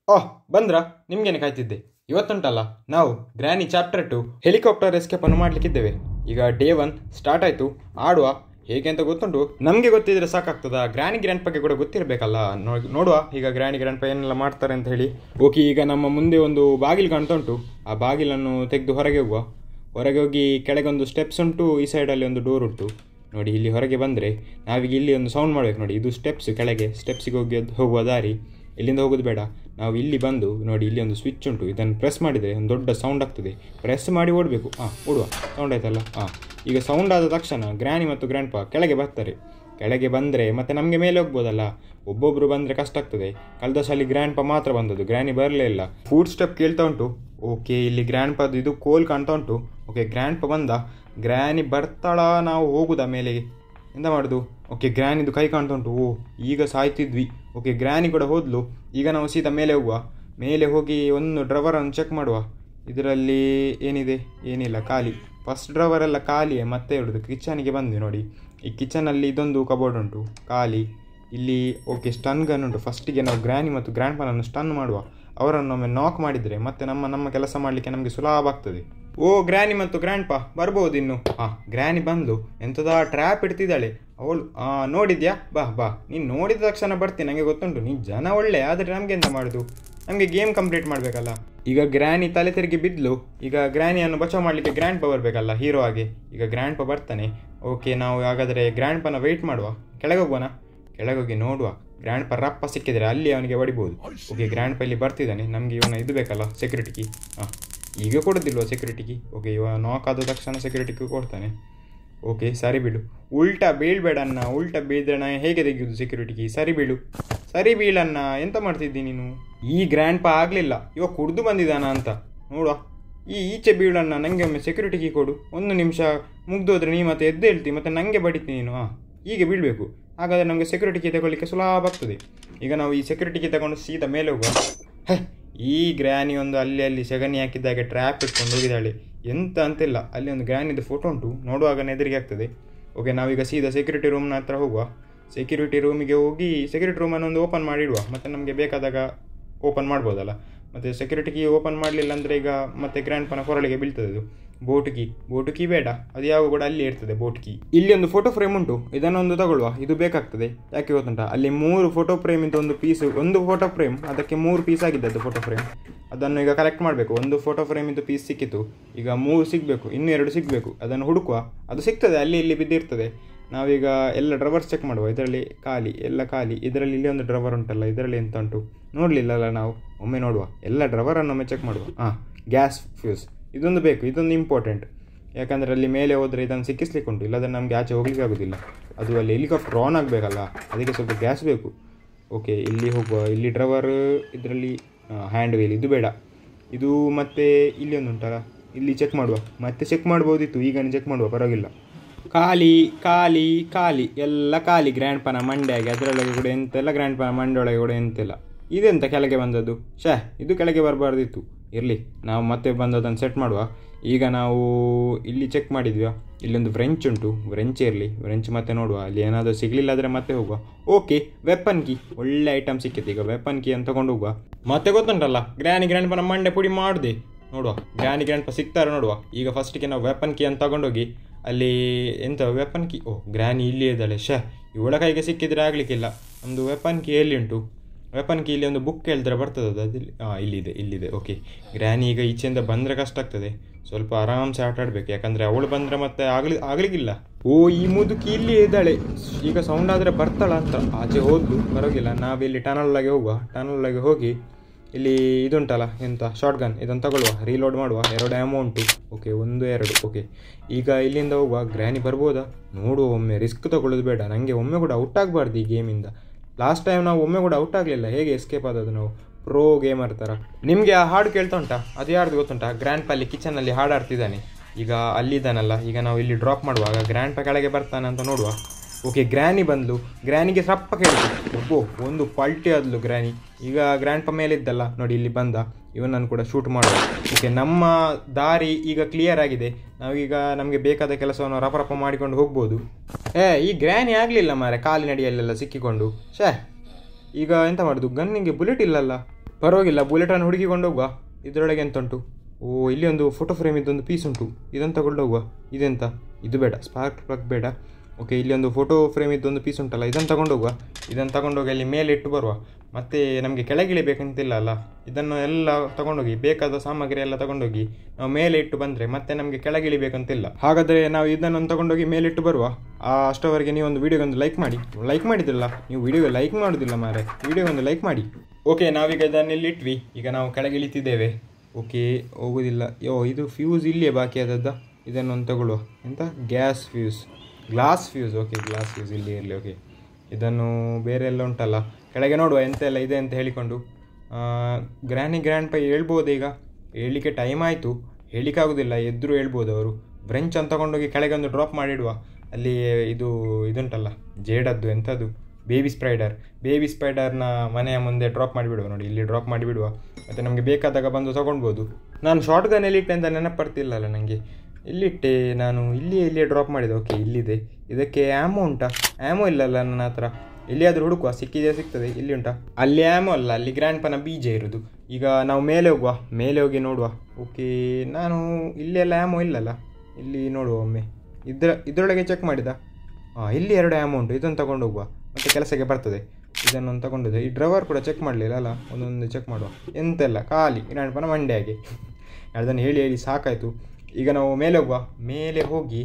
ಓಹ್ ಬಂದ್ರಾ ನಿಮ್ಗೇನೆ ಕಾಯ್ತಿದ್ದೆ ಇವತ್ತುಂಟಲ್ಲ ನಾವು Granny chapter two helicopter escape ಅನ್ನು ಮಾಡ್ಲಿಕ್ಕಿದ್ದೇವೆ ಈಗ ಡೇ ಒನ್ ಸ್ಟಾರ್ಟ್ ಆಯ್ತು ಆಡುವ ಹೇಗೆ ಅಂತ ಗೊತ್ತುಂಟು ನಮಗೆ ಗೊತ್ತಿದ್ರೆ ಸಾಕಾಗ್ತದ ಗ್ರ್ಯಾನಿ ಗ್ರ್ಯಾಂಡ್ ಬಗ್ಗೆ ಕೂಡ ಗೊತ್ತಿರಬೇಕಲ್ಲ ನೋ- ನೋಡುವ ಈಗ ಗ್ರ್ಯಾನಿ ಗ್ರ್ಯಾಂಡ್ ಪಾ ಏನೆಲ್ಲ ಮಾಡ್ತಾರೆ ಅಂತ ಹೇಳಿ ಓಕೆ ಈಗ ನಮ್ಮ ಮುಂದೆ ಒಂದು ಬಾಗಿಲು ಕಾಣ್ತಾ ಉಂಟು ಆ ಬಾಗಿಲನ್ನು ತೆಗೆದು ಹೊರಗೆ ಹೋಗುವ ಹೊರಗೆ ಹೋಗಿ ಕೆಳಗೆ ಒಂದು ಸ್ಟೆಪ್ಸ್ ಉಂಟು ಈ ಸೈಡಲ್ಲಿ ಒಂದು ಡೋರ್ ಉಂಟು ನೋಡಿ ಇಲ್ಲಿ ಹೊರಗೆ ಬಂದರೆ ನಾವೀಗ ಇಲ್ಲಿ ಒಂದು ಸೌಂಡ್ ಮಾಡ್ಬೇಕು ನೋಡಿ ಇದು ಸ್ಟೆಪ್ಸ್ ಕೆಳಗೆ ಸ್ಟೆಪ್ಸಿಗೆ ಹೋಗಿ ಅದ್ ಹೋಗುವ ದಾರಿ ಇಲ್ಲಿಂದ ಹೋಗೋದು ಬೇಡ ನಾವು ಇಲ್ಲಿ ಬಂದು ನೋಡಿ ಇಲ್ಲಿ ಒಂದು ಸ್ವಿಚ್ ಉಂಟು ಇದನ್ನು ಪ್ರೆಸ್ ಮಾಡಿದರೆ ಒಂದು ದೊಡ್ಡ ಸೌಂಡ್ ಆಗ್ತದೆ ಪ್ರೆಸ್ ಮಾಡಿ ಓಡಬೇಕು ಹಾಂ ಓಡುವ ಸೌಂಡ್ ಆಯ್ತಲ್ಲ ಹಾಂ ಈಗ ಸೌಂಡ್ ಆದ ತಕ್ಷಣ ಗ್ರ್ಯಾನಿ ಮತ್ತು ಗ್ರ್ಯಾಂಡ್ ಪಾ ಕೆಳಗೆ ಬರ್ತಾರೆ ಕೆಳಗೆ ಬಂದರೆ ಮತ್ತೆ ನಮಗೆ ಮೇಲೆ ಹೋಗ್ಬೋದಲ್ಲ ಒಬ್ಬೊಬ್ಬರು ಬಂದರೆ ಕಷ್ಟ ಆಗ್ತದೆ ಕಳೆದ ಸಲ ಗ್ರ್ಯಾಂಡ್ ಪಾ ಮಾತ್ರ ಬಂದದ್ದು ಗ್ರ್ಯಾನಿ ಬರಲೇ ಇಲ್ಲ ಫುಡ್ ಸ್ಟೆಪ್ ಕೇಳ್ತಾ ಉಂಟು ಓಕೆ ಇಲ್ಲಿ ಗ್ರ್ಯಾಂಡ್ ಪಾದು ಇದು ಕೋಲ್ ಕಾಣ್ತಾ ಉಂಟು ಓಕೆ ಗ್ರ್ಯಾಂಡ್ ಪಾ ಬಂದ ಗ್ರ್ಯಾನಿ ಬರ್ತಾಳ ನಾವು ಹೋಗುದಾ ಮೇಲೆ ಎಂತ ಮಾಡೋದು ಓಕೆ ಗ್ರ್ಯಾನಿದು ಕೈ ಕಾಣ್ತಾ ಉಂಟು ಓ ಈಗ ಸಾಯ್ತಿದ್ವಿ ಓಕೆ ಗ್ರ್ಯಾನಿ ಕೂಡ ಹೋದ್ಲು ಈಗ ನಾವು ಸೀದಾ ಮೇಲೆ ಹೋಗುವ ಮೇಲೆ ಹೋಗಿ ಒಂದು ಡ್ರವರನ್ನು ಚೆಕ್ ಮಾಡುವ ಇದರಲ್ಲಿ ಏನಿದೆ ಏನಿಲ್ಲ ಖಾಲಿ ಫಸ್ಟ್ ಡ್ರವರ್ ಎಲ್ಲ ಖಾಲಿಯೇ ಮತ್ತೆ ಹೇಳುದು ಕಿಚನಿಗೆ ಬಂದ್ವಿ ನೋಡಿ ಈ ಕಿಚನಲ್ಲಿ ಇದೊಂದು ಕಬೋರ್ಡ್ ಉಂಟು ಖಾಲಿ ಇಲ್ಲಿ ಓಕೆ ಸ್ಟನ್ ಗನ್ ಉಂಟು ಫಸ್ಟಿಗೆ ನಾವು ಗ್ರ್ಯಾನಿ ಮತ್ತು ಗ್ರ್ಯಾಂಡ್ ಪನನ್ನು ಸ್ಟನ್ ಮಾಡುವ ಅವರನ್ನು ಒಮ್ಮೆ ನಾಕ್ ಮಾಡಿದರೆ ಮತ್ತೆ ನಮ್ಮ ನಮ್ಮ ಕೆಲಸ ಮಾಡಲಿಕ್ಕೆ ನಮಗೆ ಸುಲಭ ಆಗ್ತದೆ ಓ ಗ್ರ್ಯಾನಿ ಮತ್ತು ಗ್ರ್ಯಾಂಡ್ ಪಾ ಬರ್ಬೋದು ಇನ್ನು ಹಾಂ ಗ್ರ್ಯಾನಿ ಬಂದು ಎಂಥದ ಟ್ರ್ಯಾಪ್ ಇಡ್ತಿದ್ದಾಳೆ ಅವಳು ನೋಡಿದ್ಯಾ ಬಾ ಬಾ ನೀನು ನೋಡಿದ ತಕ್ಷಣ ಬರ್ತೀನಿ ನನಗೆ ಗೊತ್ತುಂಟು ನೀನು ಜನ ಒಳ್ಳೆ ಆದರೆ ನಮಗೆ ಎಂತ ಮಾಡೋದು ನಮಗೆ ಗೇಮ್ ಕಂಪ್ಲೀಟ್ ಮಾಡಬೇಕಲ್ಲ ಈಗ ಗ್ರ್ಯಾನಿ ತಲೆ ತಿರುಗಿ ಬಿದ್ಲು ಈಗ ಗ್ರ್ಯಾನಿಯನ್ನು ಬಚಾವ್ ಮಾಡಲಿಕ್ಕೆ ಗ್ರ್ಯಾಂಡ್ ಪಾ ಬರಬೇಕಲ್ಲ ಹೀರೋ ಆಗಿ ಈಗ ಗ್ರ್ಯಾಂಡ್ ಪಾ ಬರ್ತಾನೆ ಓಕೆ ನಾವು ಹಾಗಾದರೆ ಗ್ರ್ಯಾಂಡ್ ಪನ ವೆಯ್ಟ್ ಮಾಡುವ ಕೆಳಗೆ ಹೋಗೋಣ ಕೆಳಗೆ ಹೋಗಿ ನೋಡುವ ಗ್ರ್ಯಾಂಡ್ ಪಾ ರಪ್ಪ ಸಿಕ್ಕಿದರೆ ಅಲ್ಲಿ ಅವನಿಗೆ ಹೊಡಿಬೋದು ಓಕೆ ಗ್ರ್ಯಾಂಡ್ ಪಾ ಇಲ್ಲಿ ಬರ್ತಿದ್ದಾನೆ ನಮಗೆ ಇವನ ಇದು ಬೇಕಲ್ಲ ಸೆಕ್ಯೂರಿಟಿಗೆ ಹಾಂ ಈಗ ಕೊಡೋದಿಲ್ವ ಸೆಕ್ಯೂರಿಟಿಗೆ ಓಕೆ ಇವ ನಾಕ್ ಆದ ತಕ್ಷಣ ಸೆಕ್ಯೂರಿಟಿಗೆ ಕೊಡ್ತಾನೆ ಓಕೆ ಸರಿ ಬಿಡು ಉಲ್ಟಾ ಬೀಳ್ಬೇಡ ಅಣ್ಣ ಉಲ್ಟಾ ಬೀಳ್ದ್ರೆ ನಾ ಹೇಗೆ ತೆಗೆಯೋದು ಸೆಕ್ಯೂರಿಟಿಗೆ ಸರಿ ಬೀಳು ಸರಿ ಬೀಳಣ್ಣ ಎಂತ ಮಾಡ್ತಿದ್ದಿ ನೀನು ಈ ಗ್ರ್ಯಾಂಡ್ ಪಾ ಆಗಲಿಲ್ಲ ಇವ ಕುಡ್ದು ಬಂದಿದ್ದಾನ ಅಂತ ನೋಡುವ ಈ ಈಚೆ ಬೀಳಣ್ಣ ನನಗೆ ಒಮ್ಮೆ ಸೆಕ್ಯೂರಿಟಿಗೆ ಕೊಡು ಒಂದು ನಿಮಿಷ ಮುಗ್ದೋದ್ರೆ ನೀ ಮತ್ತೆ ಎದ್ದು ಹೇಳ್ತಿ ಮತ್ತೆ ನನಗೆ ಬಡಿತಿ ನೀನು ಹಾಂ ಹೀಗೆ ಬೀಳಬೇಕು ಹಾಗಾದರೆ ನಮಗೆ ಸೆಕ್ಯೂರಿಟಿಗೆ ತಗೊಳ್ಳಿಕ್ಕೆ ಸುಲಭ ಆಗ್ತದೆ ಈಗ ನಾವು ಈ ಸೆಕ್ಯೂರಿಟಿಗೆ ತಗೊಂಡು ಸೀದಾ ಮೇಲೆ ಹೋಗುವ ಹೇ ಈ ಗ್ರ್ಯಾನಿ ಒಂದು ಅಲ್ಲಿ ಅಲ್ಲಿ ಸೆಗಣಿ ಹಾಕಿದ್ದಾಗೆ ಟ್ರ್ಯಾಪ್ ಇಟ್ಕೊಂಡು ಹೋಗಿದ್ದಾಳೆ ಎಂತ ಅಂತಿಲ್ಲ ಅಲ್ಲಿ ಒಂದು ಗ್ರ್ಯಾನಿದು ಫೋಟೋ ಉಂಟು ನೋಡುವಾಗ ಎದುರಿಗೆ ಆಗ್ತದೆ ಓಕೆ ನಾವೀಗ ಸೀದಾ ಸೆಕ್ಯೂರಿಟಿ ರೂಮ್ನ ಹತ್ರ ಹೋಗುವ ಸೆಕ್ಯೂರಿಟಿ ರೂಮಿಗೆ ಹೋಗಿ ಸೆಕ್ಯೂರಿಟಿ ರೂಮನ್ನು ಒಂದು ಓಪನ್ ಮಾಡಿಡುವ ಮತ್ತು ನಮಗೆ ಬೇಕಾದಾಗ ಓಪನ್ ಮಾಡ್ಬೋದಲ್ಲ ಮತ್ತು ಸೆಕ್ಯೂರಿಟಿ ಕೀ ಓಪನ್ ಮಾಡಲಿಲ್ಲ ಅಂದರೆ ಈಗ ಮತ್ತೆ ಗ್ರ್ಯಾಂಡ್ ಪನ ಕೊರಳಿಗೆ ಬೀಳ್ತದೆ ಅದು ಬೋಟ್ ಕೀ ಬೋಟ್ ಕೀ ಬೇಡ ಅದು ಯಾವ ಕೂಡ ಅಲ್ಲಿ ಇರ್ತದೆ ಬೋಟ್ ಕೀ ಇಲ್ಲಿ ಒಂದು ಫೋಟೋ ಫ್ರೇಮ್ ಉಂಟು ಇದನ್ನೊಂದು ತಗೊಳ್ಳುವ ಇದು ಬೇಕಾಗ್ತದೆ ಯಾಕೆ ಗೊತ್ತುಂಟ ಅಲ್ಲಿ ಮೂರು ಫೋಟೋ ಫ್ರೇಮ್ ಇಂದ ಒಂದು ಪೀಸ್ ಒಂದು ಫೋಟೋ ಫ್ರೇಮ್ ಅದಕ್ಕೆ ಮೂರು ಪೀಸ್ ಆಗಿದ್ದದ್ದು ಫೋಟೋ ಫ್ರೇಮ್ ಅದನ್ನು ಈಗ ಕಲೆಕ್ಟ್ ಮಾಡಬೇಕು ಒಂದು ಫೋಟೋ ಫ್ರೇಮ್ ಇದು ಪೀಸ್ ಸಿಕ್ಕಿತು ಈಗ ಮೂರು ಸಿಗಬೇಕು ಇನ್ನೂ ಎರಡು ಸಿಗಬೇಕು ಅದನ್ನು ಹುಡುಕುವ ಅದು ಸಿಗ್ತದೆ ಅಲ್ಲಿ ಇಲ್ಲಿ ಬಿದ್ದಿರ್ತದೆ ನಾವೀಗ ಎಲ್ಲ ಡ್ರವರ್ಸ್ ಚೆಕ್ ಮಾಡುವ ಇದರಲ್ಲಿ ಖಾಲಿ ಎಲ್ಲ ಖಾಲಿ ಇದರಲ್ಲಿ ಇಲ್ಲಿ ಒಂದು ಡ್ರವರ್ ಉಂಟಲ್ಲ ಇದರಲ್ಲಿ ಎಂತ ಉಂಟು ನೋಡಲಿಲ್ಲಲ್ಲ ನಾವು ಒಮ್ಮೆ ನೋಡುವ ಎಲ್ಲ ಡ್ರವರನ್ನು ಒಮ್ಮೆ ಚೆಕ್ ಮಾಡುವ ಹಾಂ ಗ್ಯಾಸ್ ಫ್ಯೂಸ್ ಇದೊಂದು ಬೇಕು ಇದೊಂದು ಇಂಪಾರ್ಟೆಂಟ್ ಯಾಕಂದರೆ ಅಲ್ಲಿ ಮೇಲೆ ಹೋದರೆ ಇದನ್ನು ಸಿಕ್ಕಿಸ್ಲಿಕ್ಕೆ ಉಂಟು ಇಲ್ಲದ್ರೆ ನಮಗೆ ಆಚೆ ಹೋಗ್ಲಿಕ್ಕೆ ಆಗೋದಿಲ್ಲ ಅದು ಅಲ್ಲಿ ಹೆಲಿಕಾಪ್ಟರ್ ಆನ್ ಆಗಬೇಕಲ್ಲ ಅದಕ್ಕೆ ಸ್ವಲ್ಪ ಗ್ಯಾಸ್ ಬೇಕು ಓಕೆ ಇಲ್ಲಿ ಹೋಗುವ ಇಲ್ಲಿ ಡ್ರವರ್ ಇದರಲ್ಲಿ ಹ್ಯಾಂಡ್ ವೀಲ್ ಇದು ಬೇಡ ಇದು ಮತ್ತೆ ಇಲ್ಲಿ ಒಂದು ಉಂಟಲ್ಲ ಇಲ್ಲಿ ಚೆಕ್ ಮಾಡುವ ಮತ್ತೆ ಚೆಕ್ ಮಾಡ್ಬೋದಿತ್ತು ಈಗ ಚೆಕ್ ಮಾಡುವ ಪರವಾಗಿಲ್ಲ ಖಾಲಿ ಖಾಲಿ ಖಾಲಿ ಎಲ್ಲ ಖಾಲಿ ಗ್ರ್ಯಾಂಡ್ ಪನ ಮಂಡ್ಯಾಗೆ ಅದರೊಳಗೆ ಕೂಡ ಎಂತೆಲ್ಲ ಗ್ರ್ಯಾಂಡ್ ಪನ ಮಂಡ್ಯೊಳಗೆ ಕೂಡ ಎಂತೆಲ್ಲ ಇದೆಂತ ಕೆಳಗೆ ಬಂದದ್ದು ಶೇ ಇದು ಕೆಳಗೆ ಬರಬಾರ್ದಿತ್ತು ಇರಲಿ ನಾವು ಮತ್ತೆ ಬಂದದನ್ನು ಸೆಟ್ ಮಾಡುವ ಈಗ ನಾವು ಇಲ್ಲಿ ಚೆಕ್ ಮಾಡಿದ್ವಿ ಇಲ್ಲೊಂದು ಫ್ರೆಂಚ್ ಉಂಟು ಫ್ರೆಂಚ್ ಇರಲಿ ಫ್ರೆಂಚ್ ಮತ್ತೆ ನೋಡುವ ಅಲ್ಲಿ ಏನಾದರೂ ಸಿಗಲಿಲ್ಲ ಆದರೆ ಮತ್ತೆ ಹೋಗುವ ಓಕೆ ವೆಪನ್ ಕೀ ಒಳ್ಳೆ ಐಟಮ್ ಸಿಕ್ಕಿತ್ತು ಈಗ ವೆಪನ್ ಕೀ ಅಂತ ತಗೊಂಡು ಹೋಗುವ ಮತ್ತೆ ಗೊತ್ತುಂಟಲ್ಲ ಗ್ರ್ಯಾನಿ ಗ್ರ್ಯಾಂಡ್ ಪನ ಮಂಡೆ ಪುಡಿ ಮಾಡಿದೆ ನೋಡುವ ಗ್ರ್ಯಾನಿ ಗ್ರ್ಯಾಂಡ್ ಪ ಸಿಗ್ತಾರೆ ನೋಡುವ ಈಗ ಫಸ್ಟಿಗೆ ನಾವು ವೆಪನ್ ಕೀ ಅಂತ ತಗೊಂಡೋಗಿ ಅಲ್ಲಿ ಎಂತ ವೆಪನ್ ಕೀ ಓ ಗ್ರ್ಯಾನಿ ಇಲ್ಲಿ ಇದ್ದಾಳೆ ಶೇ ಇವಳ ಕೈಗೆ ಸಿಕ್ಕಿದ್ರೆ ಆಗಲಿಕ್ಕಿಲ್ಲ ನಮ್ಮದು ವೆಪನ್ ಕೀ ಎಲ್ಲಿ ಉಂಟು ವೆಪನ್ ಕೀ ಇಲ್ಲಿ ಒಂದು ಬುಕ್ ಹೇಳಿದ್ರೆ ಬರ್ತದೆ ಅದು ಅದಿಲ್ಲಿ ಹಾಂ ಇಲ್ಲಿದೆ ಇಲ್ಲಿದೆ ಓಕೆ ಗ್ರ್ಯಾನಿ ಈಗ ಈಚೆಯಿಂದ ಬಂದರೆ ಕಷ್ಟ ಆಗ್ತದೆ ಸ್ವಲ್ಪ ಆರಾಮ್ಸೆ ಆಟ ಆಡಬೇಕು ಯಾಕಂದರೆ ಅವಳು ಬಂದರೆ ಮತ್ತೆ ಆಗಲಿ ಆಗಲಿಕ್ಕಿಲ್ಲ ಓ ಈ ಮುದುಕಿ ಇಲ್ಲಿ ಇದ್ದಾಳೆ ಈಗ ಸೌಂಡ್ ಆದರೆ ಬರ್ತಾಳ ಅಂತ ಆಚೆ ಹೋದ್ಲು ಪರವಾಗಿಲ್ಲ ನಾವಿಲ್ಲಿ ಟನಲ್ ಒಳಗೆ ಹೋಗುವ ಟನಲ್ ಒಳಗೆ ಹೋಗಿ ಇಲ್ಲಿ ಇದುಂಟಲ್ಲ ಎಂತ ಶಾರ್ಟ್ ಗನ್ ಇದನ್ನು ತಗೊಳ್ಳುವ ರೀಲೋಡ್ ಮಾಡುವ ಎರಡು ಅಮೌಂಟು ಓಕೆ ಒಂದು ಎರಡು ಓಕೆ ಈಗ ಇಲ್ಲಿಂದ ಹೋಗುವ ಗ್ರ್ಯಾನಿ ಬರ್ಬೋದಾ ನೋಡುವ ಒಮ್ಮೆ ರಿಸ್ಕ್ ತಗೊಳ್ಳೋದು ಬೇಡ ನನಗೆ ಒಮ್ಮೆ ಕೂಡ ಔಟ್ ಆಗಬಾರ್ದು ಈ ಗೇಮಿಂದ ಲಾಸ್ಟ್ ಟೈಮ್ ನಾವು ಒಮ್ಮೆ ಕೂಡ ಔಟ್ ಆಗಲಿಲ್ಲ ಹೇಗೆ ಎಸ್ಕೇಪ್ ಆದದ್ದು ನಾವು ಪ್ರೋ ಗೇಮರ್ ಥರ ನಿಮಗೆ ಆ ಹಾಡು ಕೇಳ್ತಾ ಉಂಟಾ ಅದು ಯಾರ್ದು ಗೊತ್ತುಂಟಾ ಗ್ರ್ಯಾಂಡ್ ಪಲ್ಲಿ ಕಿಚನಲ್ಲಿ ಹಾಡು ಆಡ್ತಿದ್ದಾನೆ ಈಗ ಅಲ್ಲಿದ್ದಾನಲ್ಲ ಈಗ ನಾವು ಇಲ್ಲಿ ಡ್ರಾಪ್ ಮಾಡುವಾಗ ಗ್ರ್ಯಾಂಡ್ ಪ ಕೆಳಗೆ ಬರ್ತಾನೆ ಅಂತ ನೋಡುವ ಓಕೆ ಗ್ರ್ಯಾನಿ ಬಂದ್ಲು ಗ್ರ್ಯಾನಿಗೆ ಸಪ್ಪ ಕೇಳಿತು ಒಬ್ಬೋ ಒಂದು ಪಲ್ಟಿ ಆದ್ಲು ಗ್ರ್ಯಾನಿ ಈಗ ಗ್ರ್ಯಾಂಡ್ ಪ ಮೇಲಿದ್ದಲ್ಲ ನೋಡಿ ಇಲ್ಲಿ ಬಂದ ಇವನನ್ನು ಕೂಡ ಶೂಟ್ ಮಾಡುವ ಓಕೆ ನಮ್ಮ ದಾರಿ ಈಗ ಕ್ಲಿಯರ್ ಆಗಿದೆ ನಾವೀಗ ನಮಗೆ ಬೇಕಾದ ಕೆಲಸವನ್ನು ರಪ ರಪ ಮಾಡಿಕೊಂಡು ಹೋಗ್ಬೋದು ಏ ಈ ಗ್ರ್ಯಾನಿ ಆಗಲಿಲ್ಲ ಮಾರೆ ಕಾಲಿನಡಿಯಲ್ಲೆಲ್ಲ ಸಿಕ್ಕಿಕೊಂಡು ಶೇ ಈಗ ಎಂತ ಮಾಡೋದು ಗನ್ನಿಗೆ ಬುಲೆಟ್ ಇಲ್ಲಲ್ಲ ಪರವಾಗಿಲ್ಲ ಬುಲೆಟನ್ನು ಹುಡುಕಿಕೊಂಡು ಹೋಗುವ ಇದರೊಳಗೆ ಎಂತ ಉಂಟು ಓ ಇಲ್ಲಿ ಒಂದು ಫೋಟೋ ಫ್ರೇಮ್ ಇದ್ದೊಂದು ಪೀಸ್ ಉಂಟು ಇದನ್ನು ತಗೊಂಡು ಹೋಗುವ ಇದೆಂತ ಇದು ಬೇಡ ಸ್ಪಾರ್ಕ್ ಪ್ಲಗ್ ಬೇಡ ಓಕೆ ಇಲ್ಲಿ ಒಂದು ಫೋಟೋ ಫ್ರೇಮ್ ಇದ್ದೊಂದು ಪೀಸ್ ಉಂಟಲ್ಲ ಇದನ್ನು ತಗೊಂಡು ಹೋಗುವ ಇದನ್ನು ತಗೊಂಡೋಗಿ ಅಲ್ಲಿ ಮೇಲೆ ಇಟ್ಟು ಬರುವ ಮತ್ತೆ ನಮಗೆ ಕೆಳಗಿಳಿಬೇಕಂತಿಲ್ಲ ಅಲ್ಲ ಇದನ್ನು ಎಲ್ಲ ತಗೊಂಡೋಗಿ ಬೇಕಾದ ಸಾಮಗ್ರಿ ಎಲ್ಲ ತಗೊಂಡೋಗಿ ನಾವು ಮೇಲೆ ಇಟ್ಟು ಬಂದರೆ ಮತ್ತೆ ನಮಗೆ ಕೆಳಗಿಳಿಬೇಕಂತಿಲ್ಲ ಹಾಗಾದರೆ ನಾವು ಇದನ್ನು ತಗೊಂಡೋಗಿ ಮೇಲಿಟ್ಟು ಬರುವ ಆ ಅಷ್ಟವರೆಗೆ ನೀವು ಒಂದು ವಿಡಿಯೋಗೊಂದು ಲೈಕ್ ಮಾಡಿ ಲೈಕ್ ಮಾಡಿದ್ರಲ್ಲ ನೀವು ವಿಡಿಯೋಗೆ ಲೈಕ್ ಮಾಡೋದಿಲ್ಲ ಮಾರೆ ವಿಡಿಯೋಗೊಂದು ಲೈಕ್ ಮಾಡಿ ಓಕೆ ನಾವೀಗ ಇದನ್ನು ಇಲ್ಲಿ ಇಟ್ವಿ ಈಗ ನಾವು ಕೆಳಗಿಳಿತಿದ್ದೇವೆ ಓಕೆ ಹೋಗೋದಿಲ್ಲ ಯೋ ಇದು ಫ್ಯೂಸ್ ಇಲ್ಲಿಯೇ ಬಾಕಿ ಆದದ್ದ ಇದನ್ನೊಂದು ತಗೊಳ್ಳುವ ಎಂತ gas fuse glass fuse okay glass fuse ಇಲ್ಲಿ ಇರಲಿ ಓಕೆ ಇದನ್ನು ಬೇರೆ ಎಲ್ಲ ಉಂಟಲ್ಲ ಕೆಳಗೆ ನೋಡುವ ಎಂತ ಎಲ್ಲ ಇದೆ ಅಂತ ಹೇಳಿಕೊಂಡು ಗ್ರ್ಯಾನಿ ಗ್ರ್ಯಾಂಡ್ ಪೈ ಹೇಳ್ಬೋದು ಈಗ ಹೇಳಲಿಕ್ಕೆ ಟೈಮ್ ಆಯಿತು ಹೇಳಲಿಕ್ಕಾಗೋದಿಲ್ಲ ಎದುರು ಹೇಳ್ಬೋದು ಅವರು ಬ್ರೆಂಚ್ ಅಂತ ತಗೊಂಡೋಗಿ ಕೆಳಗೆ ಒಂದು ಡ್ರಾಪ್ ಮಾಡಿಡುವ ಅಲ್ಲಿ ಇದು ಇದುಂಟಲ್ಲ ಜೇಡದ್ದು ಎಂಥದ್ದು ಬೇಬಿ ಸ್ಪ್ರೈಡರ್ ಬೇಬಿ ಸ್ಪ್ರೈಡರ್ನ ಮನೆಯ ಮುಂದೆ ಡ್ರಾಪ್ ಮಾಡಿಬಿಡುವ ನೋಡಿ ಇಲ್ಲಿ ಡ್ರಾಪ್ ಮಾಡಿಬಿಡುವ ಮತ್ತು ನಮಗೆ ಬೇಕಾದಾಗ ಬಂದು ತೊಗೊಳ್ಬೋದು ನಾನು ಶಾರ್ಟ್ ಗನ್ ಎಲ್ಲಿಟ್ಟೆ ಅಂತ ನೆನಪಡ್ತಿಲ್ಲಲ್ಲ ನನಗೆ ಇಲ್ಲಿಟ್ಟೆ ನಾನು ಇಲ್ಲಿ ಇಲ್ಲಿಯೇ ಡ್ರಾಪ್ ಮಾಡಿದೆ ಓಕೆ ಇಲ್ಲಿದೆ ಇದಕ್ಕೆ ಆ್ಯಮೋ ಉಂಟಾ ಆ್ಯಮೋ ಇಲ್ಲಲ್ಲ ನನ್ನ ಹತ್ರ ಎಲ್ಲಿಯಾದರೂ ಹುಡುಕುವ ಸಿಕ್ಕಿದೆಯಾ ಸಿಗ್ತದೆ ಇಲ್ಲಿ ಉಂಟಾ ಅಲ್ಲಿ ಆ್ಯಮೋ ಅಲ್ಲ ಅಲ್ಲಿ ಗ್ರ್ಯಾಂಡ್ ಪನ ಬೀಜ ಇರೋದು ಈಗ ನಾವು ಮೇಲೆ ಹೋಗುವ ಮೇಲೆ ಹೋಗಿ ನೋಡುವ ಓಕೆ ನಾನು ಇಲ್ಲೆಲ್ಲ ಆ್ಯಮೋ ಇಲ್ಲಲ್ಲ ಇಲ್ಲಿ ನೋಡುವ ಒಮ್ಮೆ ಇದ್ರ ಇದರೊಳಗೆ ಚೆಕ್ ಮಾಡಿದ ಹಾಂ ಇಲ್ಲಿ ಎರಡು ಆ್ಯಮೋ ಉಂಟು ಇದನ್ನು ತಗೊಂಡು ಹೋಗುವ ಮತ್ತು ಕೆಲಸಕ್ಕೆ ಬರ್ತದೆ ಇದನ್ನೊಂದು ತಗೊಂಡಿದ್ದೆ ಈ ಡ್ರೈವರ್ ಕೂಡ ಚೆಕ್ ಮಾಡಲಿಲ್ಲ ಅಲ್ಲ ಒಂದೊಂದು ಚೆಕ್ ಮಾಡುವ ಎಂತೆಲ್ಲ ಖಾಲಿ ಗ್ರ್ಯಾಂಡ್ ಪನ ಮಂಡ್ಯಾಗೆ ಅದನ್ನು ಹೇಳಿ ಹೇಳಿ ಸಾಕಾಯಿತು ಈಗ ನಾವು ಮೇಲೆ ಹೋಗುವ ಮೇಲೆ ಹೋಗಿ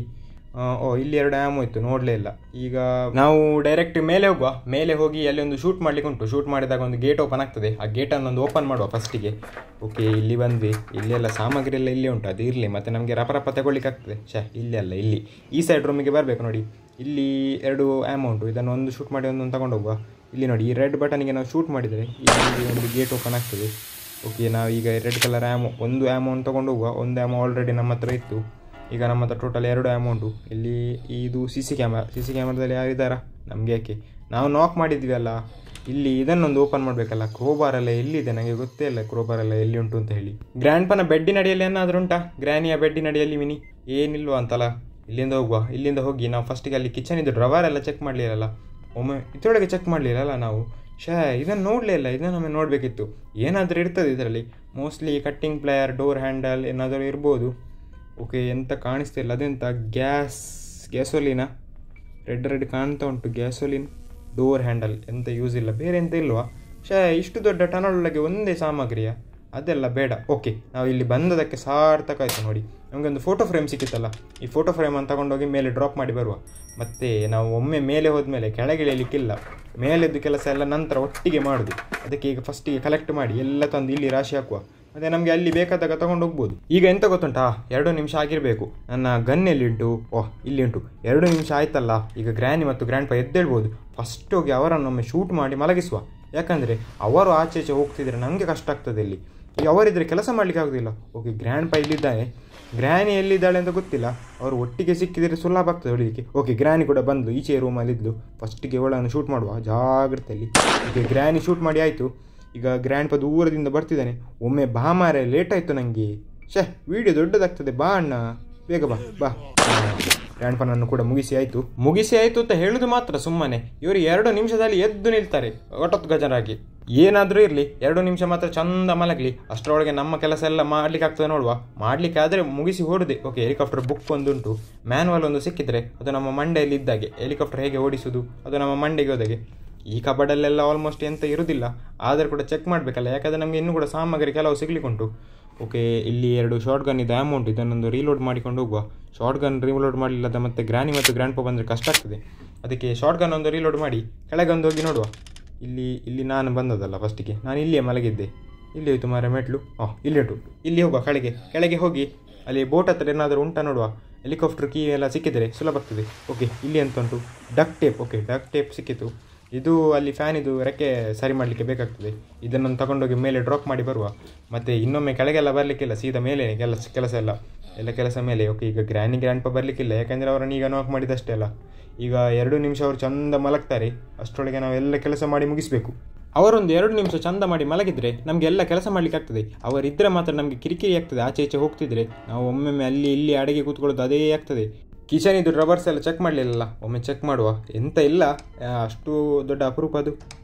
ಓ ಇಲ್ಲಿ ಎರಡು ಆ್ಯಮು ಇತ್ತು ನೋಡಲೇ ಇಲ್ಲ ಈಗ ನಾವು ಡೈರೆಕ್ಟ್ ಮೇಲೆ ಹೋಗುವ ಮೇಲೆ ಹೋಗಿ ಅಲ್ಲಿ ಒಂದು ಶೂಟ್ ಮಾಡ್ಲಿಕ್ಕೆ ಉಂಟು ಶೂಟ್ ಮಾಡಿದಾಗ ಒಂದು ಗೇಟ್ ಓಪನ್ ಆಗ್ತದೆ ಆ ಗೇಟನ್ನು ಒಂದು ಓಪನ್ ಮಾಡುವ ಫಸ್ಟಿಗೆ ಓಕೆ ಇಲ್ಲಿ ಬಂದ್ವಿ ಇಲ್ಲೆಲ್ಲ ಸಾಮಗ್ರಿ ಎಲ್ಲ ಇಲ್ಲೇ ಉಂಟು ಅದು ಇರಲಿ ಮತ್ತು ನಮಗೆ ರಪ ರಪ ತಗೊಳ್ಳಿಕ್ಕೆ ಆಗ್ತದೆ ಶೇ ಇಲ್ಲಿ ಅಲ್ಲ ಇಲ್ಲಿ ಈ ಸೈಡ್ ರೂಮಿಗೆ ಬರಬೇಕು ನೋಡಿ ಇಲ್ಲಿ ಎರಡು ಆ್ಯಮ್ ಉಂಟು ಇದನ್ನು ಒಂದು ಶೂಟ್ ಮಾಡಿ ಒಂದೊಂದು ತಗೊಂಡು ಹೋಗುವ ಇಲ್ಲಿ ನೋಡಿ ಈ ರೆಡ್ ಬಟನಿಗೆ ನಾವು ಶೂಟ್ ಮಾಡಿದರೆ ಇಲ್ಲಿ ಒಂದು ಗೇಟ್ ಓಪನ್ ಆಗ್ತದೆ ಓಕೆ ನಾವು ಈಗ ರೆಡ್ ಕಲರ್ ಆ್ಯಮೋ ಒಂದು ಆ್ಯಮೌಂಟ್ ತೊಗೊಂಡು ಹೋಗುವ ಒಂದು ಆ್ಯಮೋ ಆಲ್ರೆಡಿ ನಮ್ಮ ಹತ್ರ ಇತ್ತು ಈಗ ನಮ್ಮ ಹತ್ರ ಟೋಟಲ್ ಎರಡು ಅಮೌಂಟು ಇಲ್ಲಿ ಇದು C C camera C C ಕ್ಯಾಮ್ರಾದಲ್ಲಿ ಯಾರಿದ್ದಾರಾ ನಮಗೆ ಯಾಕೆ ನಾವು ನಾಕ್ ಮಾಡಿದ್ವಿ ಅಲ್ಲ ಇಲ್ಲಿ ಇದನ್ನೊಂದು ಓಪನ್ ಮಾಡಬೇಕಲ್ಲ ಕ್ರೋಬಾರ್ ಎಲ್ಲ ಎಲ್ಲಿದೆ ನನಗೆ ಗೊತ್ತೇ ಇಲ್ಲ ಕ್ರೋಬಾರ್ ಎಲ್ಲ ಎಲ್ಲಿ ಉಂಟು ಅಂತ ಹೇಳಿ ಗ್ರ್ಯಾಂಡ್ ಪನ ಬೆಡ್ಡಿನ ಅಡಿಯಲ್ಲಿ ಏನಾದರೂ ಉಂಟಾ ಗ್ರ್ಯಾನಿಯ ಬೆಡ್ಡಿನ ಅಡಿಯಲ್ಲಿ ಮಿನಿ ಏನಿಲ್ವಾ ಅಂತಲ್ಲ ಇಲ್ಲಿಂದ ಹೋಗುವ ಇಲ್ಲಿಂದ ಹೋಗಿ ನಾವು ಫಸ್ಟಿಗೆ ಅಲ್ಲಿ ಕಿಚನ್ ಇದು ಡ್ರವರ್ ಎಲ್ಲ ಚೆಕ್ ಮಾಡಲಿಲ್ಲಲ್ಲ ಒಮ್ಮೆ ಇದರೊಳಗೆ ಚೆಕ್ ಮಾಡಲಿಲ್ಲಲ್ಲ ನಾವು ಶೇ ಇದನ್ನು ನೋಡಲೇ ಇಲ್ಲ ಇದನ್ನು ನಮಗೆ ನೋಡಬೇಕಿತ್ತು ಏನಾದರೂ ಇರ್ತದೆ ಇದರಲ್ಲಿ mostly cutting plier door handle ಏನಾದರೂ ಇರ್ಬೋದು ಓಕೆ ಎಂತ ಕಾಣಿಸ್ತಿಲ್ಲ ಅದೆಂತ ಗ್ಯಾಸ್ ಗ್ಯಾಸೋಲಿನ ರೆಡ್ ರೆಡ್ ಕಾಣ್ತಾ ಉಂಟು ಗ್ಯಾಸೋಲಿನ್ ಡೋರ್ ಹ್ಯಾಂಡಲ್ ಎಂತ ಯೂಸ್ ಇಲ್ಲ ಬೇರೆ ಎಂತ ಇಲ್ವಾ ಶೇ ಇಷ್ಟು ದೊಡ್ಡ ಟನಲ್ ಒಳಗೆ ಒಂದೇ ಸಾಮಗ್ರಿಯ ಅದೆಲ್ಲ ಬೇಡ ಓಕೆ ನಾವು ಇಲ್ಲಿ ಬಂದದಕ್ಕೆ ಸಾರ್ಥಕ ಆಯಿತು ನೋಡಿ ನಮಗೆ ಒಂದು ಫೋಟೋ ಫ್ರೇಮ್ ಸಿಕ್ಕಿತ್ತಲ್ಲ ಈ ಫೋಟೋ ಫ್ರೇಮನ್ನು ತಗೊಂಡೋಗಿ ಮೇಲೆ ಡ್ರಾಪ್ ಮಾಡಿ ಬರುವ ಮತ್ತು ನಾವು ಒಮ್ಮೆ ಮೇಲೆ ಹೋದ್ಮೇಲೆ ಕೆಳಗಿಳಿಯಲಿಕ್ಕಿಲ್ಲ ಮೇಲೆದ್ದು ಕೆಲಸ ಎಲ್ಲ ನಂತರ ಒಟ್ಟಿಗೆ ಮಾಡೋದು ಅದಕ್ಕೆ ಈಗ ಫಸ್ಟಿಗೆ ಕಲೆಕ್ಟ್ ಮಾಡಿ ಎಲ್ಲ ತಂದು ಇಲ್ಲಿ ರಾಶಿ ಹಾಕುವ ಮತ್ತು ನಮಗೆ ಅಲ್ಲಿ ಬೇಕಾದಾಗ ತಗೊಂಡು ಹೋಗ್ಬೋದು ಈಗ ಎಂತ ಗೊತ್ತುಂಟಾ ಎರಡು ನಿಮಿಷ ಆಗಿರಬೇಕು ನನ್ನ ಗನ್ ಎಲ್ಲಿ ಉಂಟು ಓಹ್ ಇಲ್ಲಿ ಉಂಟು ಎರಡು ನಿಮಿಷ ಆಯ್ತಲ್ಲ ಈಗ ಗ್ರ್ಯಾನಿ ಮತ್ತು ಗ್ರ್ಯಾಂಡ್ ಪಾ ಎದ್ದೇಳ್ಬೋದು ಫಸ್ಟ್ ಹೋಗಿ ಅವರನ್ನೊಮ್ಮೆ ಶೂಟ್ ಮಾಡಿ ಮಲಗಿಸುವ ಯಾಕಂದರೆ ಅವರು ಆಚೆ ಈಚೆ ಹೋಗ್ತಿದ್ರೆ ನಮಗೆ ಕಷ್ಟ ಆಗ್ತದೆ ಇಲ್ಲಿ ಈಗ ಅವರಿದ್ರೆ ಕೆಲಸ ಮಾಡಲಿಕ್ಕೆ ಆಗೋದಿಲ್ಲ ಓಕೆ ಗ್ರ್ಯಾಂಡ್ ಪಾ ಇಲ್ಲಿದ್ದಾನೆ ಗ್ರ್ಯಾನಿ ಎಲ್ಲಿದ್ದಾಳೆ ಅಂತ ಗೊತ್ತಿಲ್ಲ ಅವರು ಒಟ್ಟಿಗೆ ಸಿಕ್ಕಿದರೆ ಸುಲಭ ಆಗ್ತದೆ ಹೊಡಿಲಿಕ್ಕೆ ಓಕೆ ಗ್ರ್ಯಾನಿ ಕೂಡ ಬಂದು ಈಚೆ ರೂಮಲ್ಲಿ ಇದ್ಲು ಫಸ್ಟಿಗೆ ಅವಳನ್ನು ಶೂಟ್ ಮಾಡುವ ಜಾಗ್ರತೆಯಲ್ಲಿ ಈಗ ಗ್ರ್ಯಾನಿ ಶೂಟ್ ಮಾಡಿ ಆಯಿತು ಈಗ ಗ್ರ್ಯಾಂಡ್ ಪಾ ದೂರದಿಂದ ಬರ್ತಿದ್ದಾನೆ ಒಮ್ಮೆ ಬಾ ಮಾರೆ ಲೇಟ್ ಆಯಿತು ನನಗೆ ಶೇ ವಿಡಿಯೋ ದೊಡ್ಡದಾಗ್ತದೆ ಬಾ ಅಣ್ಣ ಬೇಗ ಬಾ ಬಾ ಗ್ರ್ಯಾಂಡ್ ಪನನ್ನು ಕೂಡ ಮುಗಿಸಿ ಆಯಿತು ಮುಗಿಸಿ ಆಯಿತು ಅಂತ ಹೇಳುದು ಮಾತ್ರ ಸುಮ್ಮನೆ ಇವರು ಎರಡು ನಿಮಿಷದಲ್ಲಿ ಎದ್ದು ನಿಲ್ತಾರೆ ಒಟತ್ ಗಜರಾಗಿ ಏನಾದರೂ ಇರಲಿ ಎರಡು ನಿಮಿಷ ಮಾತ್ರ ಚಂದ ಮಲಗಲಿ ಅಷ್ಟರೊಳಗೆ ನಮ್ಮ ಕೆಲಸ ಎಲ್ಲ ಮಾಡ್ಲಿಕ್ಕೆ ಆಗ್ತದೆ ನೋಡುವ ಮಾಡ್ಲಿಕ್ಕೆ ಆದರೆ ಮುಗಿಸಿ ಹೊಡೆದೆ ಓಕೆ ಹೆಲಿಕಾಪ್ಟರ್ ಬುಕ್ ಒಂದುಂಟು ಮ್ಯಾನ್ವಲ್ ಒಂದು ಸಿಕ್ಕಿದ್ರೆ ಅದು ನಮ್ಮ ಮಂಡೆಯಲ್ಲಿ ಇದ್ದಾಗೆ ಹೆಲಿಕಾಪ್ಟರ್ ಹೇಗೆ ಓಡಿಸೋದು ಅದು ನಮ್ಮ ಮಂಡೆಗೆ ಹೋದಾಗೆ ಈ ಕಬಡಲ್ಲೆಲ್ಲ ಆಲ್ಮೋಸ್ಟ್ ಎಂತ ಇರುವುದಿಲ್ಲ ಆದರೆ ಕೂಡ ಚೆಕ್ ಮಾಡಬೇಕಲ್ಲ ಯಾಕಂದರೆ ನಮಗೆ ಇನ್ನೂ ಕೂಡ ಸಾಮಗ್ರಿ ಕೆಲವು ಸಿಗ್ಲಿಕ್ಕುಂಟು ಓಕೆ ಇಲ್ಲಿ ಎರಡು ಶಾರ್ಟ್ ಗನ್ ಇದೆ ಅಮೌಂಟ್ ಇದನ್ನೊಂದು ರೀಲೋಡ್ ಮಾಡಿಕೊಂಡು ಹೋಗುವ ಶಾರ್ಟ್ ಗನ್ ರೀಲೋಡ್ ಮಾಡಲಿಲ್ಲದ ಮತ್ತೆ ಗ್ರಾನಿ ಮತ್ತು ಗ್ರ್ಯಾಂಡ್ ಪಾ ಬಂದರೆ ಕಷ್ಟ ಆಗ್ತದೆ ಅದಕ್ಕೆ ಶಾರ್ಟ್ ಗನ್ ಒಂದು ರೀಲೋಡ್ ಮಾಡಿ ಕೆಳಗೊಂದು ಹೋಗಿ ನೋಡುವ ಇಲ್ಲಿ ಇಲ್ಲಿ ನಾನು ಬಂದದಲ್ಲ ಫಸ್ಟಿಗೆ ನಾನು ಇಲ್ಲಿಯೇ ಮಲಗಿದ್ದೆ ಇಲ್ಲಿ ಹೋಯ್ತು ಮಾರ ಮೆಟ್ಲು ಹಾಂ ಇಲ್ಲಿ ಉಂಟು ಇಲ್ಲಿ ಹೋಗುವ ಕೆಳಗೆ ಕೆಳಗೆ ಹೋಗಿ ಅಲ್ಲಿ ಬೋಟ್ ಹತ್ರ ಏನಾದರೂ ಉಂಟಾ ನೋಡುವ ಹೆಲಿಕಾಪ್ಟರ್ ಕೀ ಎಲ್ಲ ಸಿಕ್ಕಿದರೆ ಸುಲಭ ಆಗ್ತದೆ ಓಕೆ ಇಲ್ಲಿ ಅಂತ ಉಂಟು duct tape okay duct tape ಸಿಕ್ಕಿತು ಇದು ಅಲ್ಲಿ ಫ್ಯಾನ್ ಇದು ರೆಕ್ಕೆ ಸರಿ ಮಾಡಲಿಕ್ಕೆ ಬೇಕಾಗ್ತದೆ ಇದನ್ನು ತಗೊಂಡೋಗಿ ಮೇಲೆ ಡ್ರಾಪ್ ಮಾಡಿ ಬರುವ ಮತ್ತು ಇನ್ನೊಮ್ಮೆ ಕೆಳಗೆಲ್ಲ ಬರಲಿಕ್ಕಿಲ್ಲ ಸೀದಾ ಮೇಲೆ ಕೆಲಸ ಕೆಲಸ ಎಲ್ಲ ಎಲ್ಲ ಕೆಲಸ ಮೇಲೆ ಓಕೆ ಈಗ ಗ್ರ್ಯಾನಿ ಗ್ರ್ಯಾಂಡ್ ಪಾ ಬರಲಿಕ್ಕಿಲ್ಲ ಯಾಕೆಂದರೆ ಅವರನ್ನು ಈಗ ನಾಕ್ ಮಾಡಿದಷ್ಟೇ ಅಲ್ಲ ಈಗ ಎರಡು ನಿಮಿಷ ಅವರು ಚಂದ ಮಲಗ್ತಾರೆ ಅಷ್ಟರೊಳಗೆ ನಾವು ಎಲ್ಲ ಕೆಲಸ ಮಾಡಿ ಮುಗಿಸಬೇಕು ಅವರೊಂದು ಎರಡು ನಿಮಿಷ ಚಂದ ಮಾಡಿ ಮಲಗಿದ್ರೆ ನಮಗೆ ಎಲ್ಲ ಕೆಲಸ ಮಾಡಲಿಕ್ಕೆ ಆಗ್ತದೆ ಅವರಿದ್ದರೆ ಮಾತ್ರ ನಮಗೆ ಕಿರಿಕಿರಿ ಆಗ್ತದೆ ಆಚೆ ಈಚೆ ಹೋಗ್ತಿದ್ರೆ ನಾವು ಒಮ್ಮೊಮ್ಮೆ ಅಲ್ಲಿ ಇಲ್ಲಿ ಅಡಿಗೆ ಕೂತ್ಕೊಳ್ಳೋದು ಅದೇ ಆಗ್ತದೆ ಕಿಚನ್ ಇದು ರಬರ್ಸ್ ಎಲ್ಲ ಚೆಕ್ ಮಾಡಲಿಲ್ಲ ಒಮ್ಮೆ ಚೆಕ್ ಮಾಡುವ ಎಂತ ಇಲ್ಲ ಆ, ಅಷ್ಟು ದೊಡ್ಡ ಅಪರೂಪ ಅದು